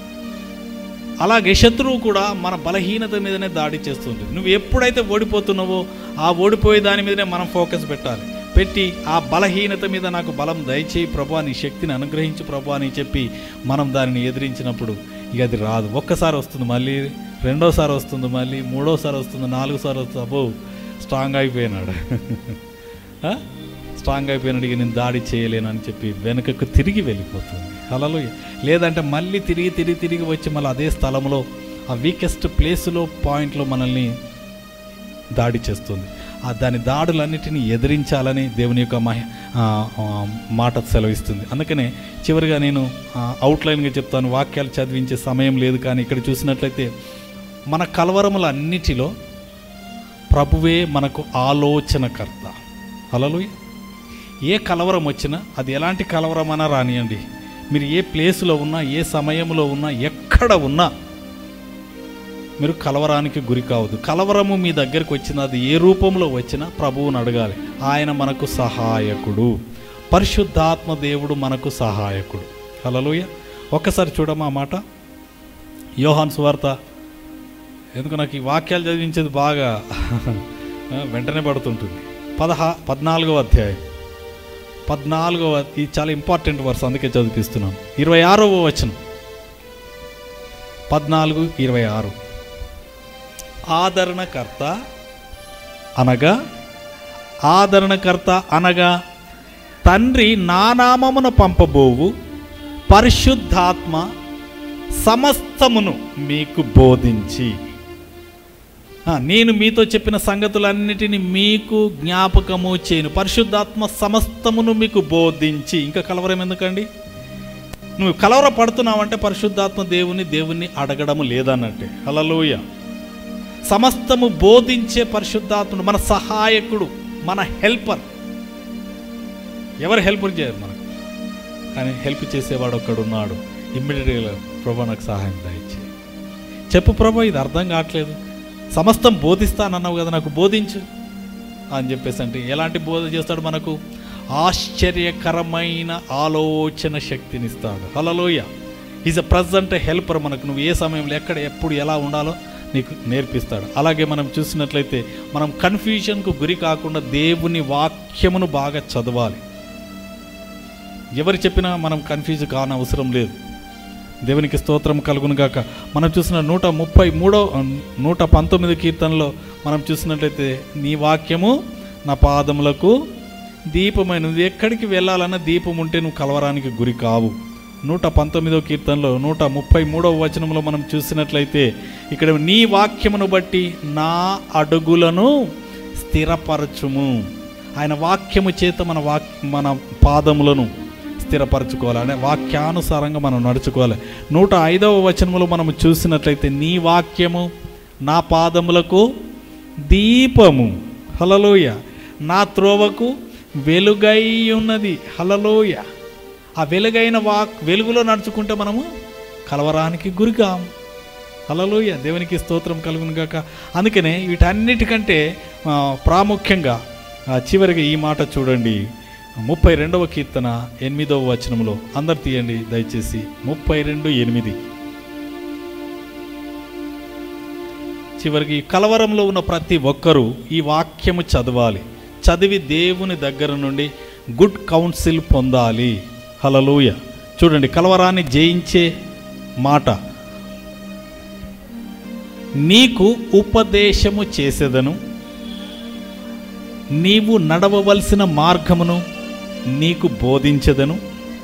అలాగే శత్రువు కూడా మన బలహీనత మీదనే దాడి చేస్తుంటుంది నువ్వు ఎప్పుడైతే ఓడిపోతున్నావో ఆ ఓడిపోయే దాని మీదనే మనం ఫోకస్ పెట్టాలి పెట్టి ఆ బలహీనత మీద నాకు బలం దయచేయి ప్రభా నీ శక్తిని అనుగ్రహించు ప్రభా అని చెప్పి మనం దానిని ఎదిరించినప్పుడు ఇక అది రాదు ఒక్కసారి వస్తుంది మళ్ళీ రెండోసారి వస్తుంది మళ్ళీ మూడోసారి వస్తుంది నాలుగోసారి వస్తుంది అబ్బో స్ట్రాంగ్ అయిపోయినాడు ఆ? స్ట్రాంగ్ అయిపోయినాడు ఇక నేను దాడి చేయలేను అని చెప్పి వెనుకకు తిరిగి వెళ్ళిపోతుంది అలలో లేదంటే మళ్ళీ తిరిగి తిరిగి తిరిగి వచ్చి మళ్ళీ అదే స్థలంలో ఆ వీకెస్ట్ ప్లేస్లో పాయింట్లో మనల్ని దాడి చేస్తుంది ఆ దాని దాడులన్నిటిని ఎదిరించాలని దేవుని యొక్క మహ ఆ, ఆ, మాట సెలవిస్తుంది అందుకనే చివరిగా నేను ఆ, అవుట్లైన్గా చెప్తాను వాక్యాలు చదివించే సమయం లేదు కానీ ఇక్కడ చూసినట్లయితే మన కలవరములన్నిటిలో ప్రభువే మనకు ఆలోచనకర్త అలలు ఏ కలవరం వచ్చినా అది ఎలాంటి కలవరమైనా రానియండి మీరు ఏ ప్లేస్లో ఉన్నా ఏ సమయంలో ఉన్నా ఎక్కడ ఉన్నా మీరు కలవరానికి గురి కావద్దు కలవరము మీ దగ్గరికి వచ్చిన అది ఏ రూపంలో వచ్చినా ప్రభువుని అడగాలి ఆయన మనకు సహాయకుడు పరిశుద్ధాత్మ దేవుడు మనకు సహాయకుడు హలలుయ ఒక్కసారి చూడమా ఆ మాట యోహాన్ సువార్త ఎందుకు నాకు ఈ వాక్యాలు చదివించేది బాగా ఆ, వెంటనే పడుతుంటుంది పదహా పద్నాలుగవ అధ్యాయం పద్నాలుగవ ఇది చాలా ఇంపార్టెంట్ వర్స్ అందుకే చదివిస్తున్నాను ఇరవై ఆరవ వచనం పద్నాలుగు ఇరవై ఆరు ఆదరణకర్త అనగా ఆదరణకర్త అనగా తండ్రి నానామమున పంపబోవు పరిశుద్ధాత్మ సమస్తమును మీకు బోధించి ఆ, నేను మీతో చెప్పిన సంగతులన్నిటిని మీకు జ్ఞాపకము చేయను పరిశుద్ధాత్మ సమస్తమును మీకు బోధించి ఇంకా కలవరం ఎందుకండి నువ్వు కలవర పడుతున్నావంటే పరిశుద్ధాత్మ దేవుని దేవుణ్ణి అడగడము లేదన్నట్టే హలలోయ సమస్తము బోధించే పరిశుద్ధాత్ముడు మన సహాయకుడు మన హెల్పర్ ఎవరు హెల్ప్ చేయరు మనకు కానీ హెల్ప్ చేసేవాడు ఒక్కడున్నాడు ఇమ్మీడియట్గా ప్రభా నాకు సహాయం దయచే చెప్పు ప్రభా ఇది అర్థం కావట్లేదు సమస్తం బోధిస్తానన్నావు కదా నాకు బోధించు అని చెప్పేసి అంటే ఎలాంటి బోధ చేస్తాడు మనకు ఆశ్చర్యకరమైన ఆలోచన శక్తినిస్తాడు హలలోయ ఈజ్ అ ప్రజెంట్ హెల్పర్ మనకు నువ్వు ఏ సమయంలో ఎక్కడ ఎప్పుడు ఎలా ఉండాలో నీకు నేర్పిస్తాడు అలాగే మనం చూసినట్లయితే మనం కన్ఫ్యూజన్కు గురి కాకుండా దేవుని వాక్యమును బాగా చదవాలి ఎవరు చెప్పినా మనం కన్ఫ్యూజ్ కానవసరం లేదు దేవునికి స్తోత్రం కలుగును గాక మనం చూసిన నూట ముప్పై మూడో నూట పంతొమ్మిది కీర్తనలో మనం చూసినట్లయితే నీ వాక్యము నా పాదములకు దీపమైన నువ్వు ఎక్కడికి వెళ్ళాలన్న దీపం ఉంటే నువ్వు కలవరానికి గురి కావు నూట పంతొమ్మిదో కీర్తనలో నూట ముప్పై మూడవ వచనంలో మనం చూసినట్లయితే ఇక్కడ నీ వాక్యమును బట్టి నా అడుగులను స్థిరపరచుము ఆయన వాక్యము చేత మన వాక్ మన పాదములను స్థిరపరచుకోవాలి అనే వాక్యానుసారంగా మనం నడుచుకోవాలి నూట ఐదవ వచనములో మనం చూసినట్లయితే నీ వాక్యము నా పాదములకు దీపము హలలోయ నా త్రోవకు వెలుగై ఉన్నది హలలోయ ఆ వెలుగైన వాక్ వెలుగులో నడుచుకుంటే మనము కలవరానికి గురికాం హలలోయ దేవునికి స్తోత్రం కలుగును గాక అందుకనే వీటన్నిటికంటే ఆ, ప్రాముఖ్యంగా ఆ, చివరిగా ఈ మాట చూడండి ముప్పై రెండవ కీర్తన ఎనిమిదవ వచనంలో అందరు తీయండి దయచేసి ముప్పై రెండు ఎనిమిది చివరికి ఈ కలవరంలో ఉన్న ప్రతి ఒక్కరూ ఈ వాక్యము చదవాలి చదివి దేవుని దగ్గర నుండి గుడ్ కౌన్సిల్ పొందాలి హలలోయ చూడండి కలవరాన్ని జయించే మాట నీకు ఉపదేశము చేసేదను నీవు నడవవలసిన మార్గమును నీకు బోధించదను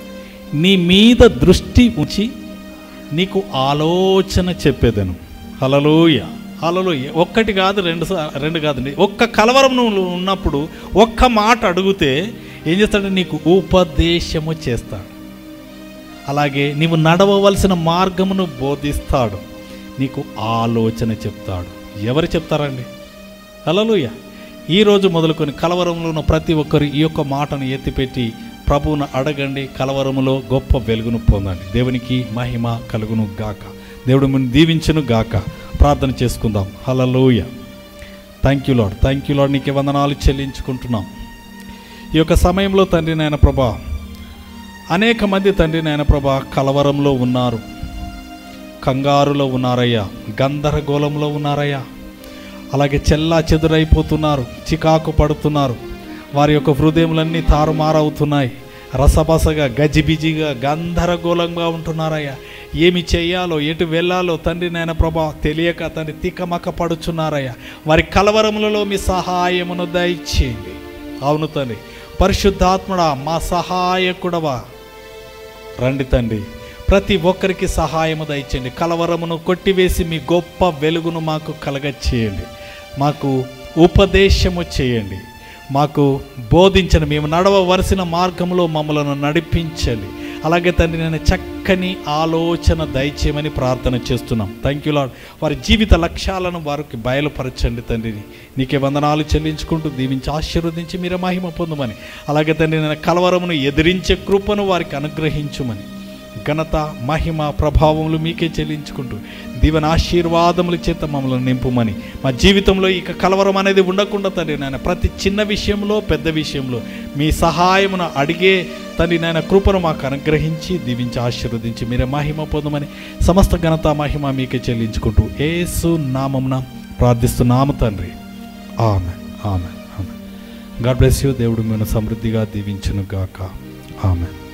నీ మీద దృష్టి ఉంచి నీకు ఆలోచన చెప్పేదను హలలోయ హలలోయ ఒక్కటి కాదు రెండు సా- రెండు కాదండి ఒక్క కలవరం నువ్వు ఉన్నప్పుడు ఒక్క మాట అడిగితే ఏం చేస్తాడు నీకు ఉపదేశము చేస్తాడు అలాగే నీవు నడవవలసిన మార్గమును బోధిస్తాడు నీకు ఆలోచన చెప్తాడు ఎవరు చెప్తారండి హలలుయ ఈరోజు మొదలుకొని కలవరంలో ఉన్న ప్రతి ఒక్కరు ఈ యొక్క మాటను ఎత్తిపెట్టి ప్రభువును అడగండి కలవరములో గొప్ప వెలుగును పొందండి దేవునికి మహిమ కలుగును గాక దేవుడు మిమ్మల్ని దీవించును గాక ప్రార్థన చేసుకుందాం hallelujah thank you lord thank you lord నీకే వందనాలు చెల్లించుకుంటున్నాం ఈ యొక్క సమయంలో తండ్రి నాయన ప్రభా అనేక మంది తండ్రి నాయన ప్రభా కలవరంలో ఉన్నారు కంగారులో ఉన్నారయ్యా గందరగోళంలో ఉన్నారయ్యా అలాగే చెల్లా చెదురైపోతున్నారు చికాకు పడుతున్నారు వారి యొక్క హృదయములన్నీ తారుమారవుతున్నాయి రసబసగా గజిబిజిగా గందరగోళంగా ఉంటున్నారయ్యా ఏమి చేయాలో ఎటు వెళ్ళాలో తండ్రి నాయన ప్రభా తెలియక తండ్రి తికమక పడుచున్నారయ్యా వారి కలవరములలో మీ సహాయమును దయచేయండి అవును తండ్రి పరిశుద్ధాత్ముడా మా సహాయకుడవా రండి తండ్రి ప్రతి ఒక్కరికి సహాయము దయచేయండి కలవరమును కొట్టివేసి మీ గొప్ప వెలుగును మాకు కలగచేయండి మాకు ఉపదేశము చేయండి మాకు బోధించండి మేము నడవవలసిన మార్గంలో మమ్మలను నడిపించండి అలాగే తండ్రి నేను చక్కని ఆలోచన దయచేయమని ప్రార్థన చేస్తున్నాం థ్యాంక్ యూ లాడ్ వారి జీవిత లక్ష్యాలను వారికి బయలుపరచండి తండ్రిని నీకే వందనాలు చెల్లించుకుంటూ దీవించి ఆశీర్వదించి మీరే మహిమ పొందమని అలాగే తండ్రి నేను కలవరమును ఎదిరించే కృపను వారికి అనుగ్రహించుమని ఘనత మహిమ ప్రభావములు మీకే చెల్లించుకుంటూ దీవెన ఆశీర్వాదముల చేత మమ్మల్ని నింపుమని మా జీవితంలో ఇక కలవరం అనేది ఉండకుండా తండ్రి నాయన ప్రతి చిన్న విషయంలో పెద్ద విషయంలో మీ సహాయమును అడిగే తండ్రి నాయన కృపను మాకు అనుగ్రహించి దీవించి ఆశీర్వదించి మీరే మహిమ పొందమని సమస్త ఘనత మహిమ మీకే చెల్లించుకుంటూ ఏసు నామమున ప్రార్థిస్తున్నాము తండ్రి ఆమె ఆమె ఆమె గాడ్ బ్లెస్ యూ దేవుడు మేము సమృద్ధిగా దీవించును గాక ఆమె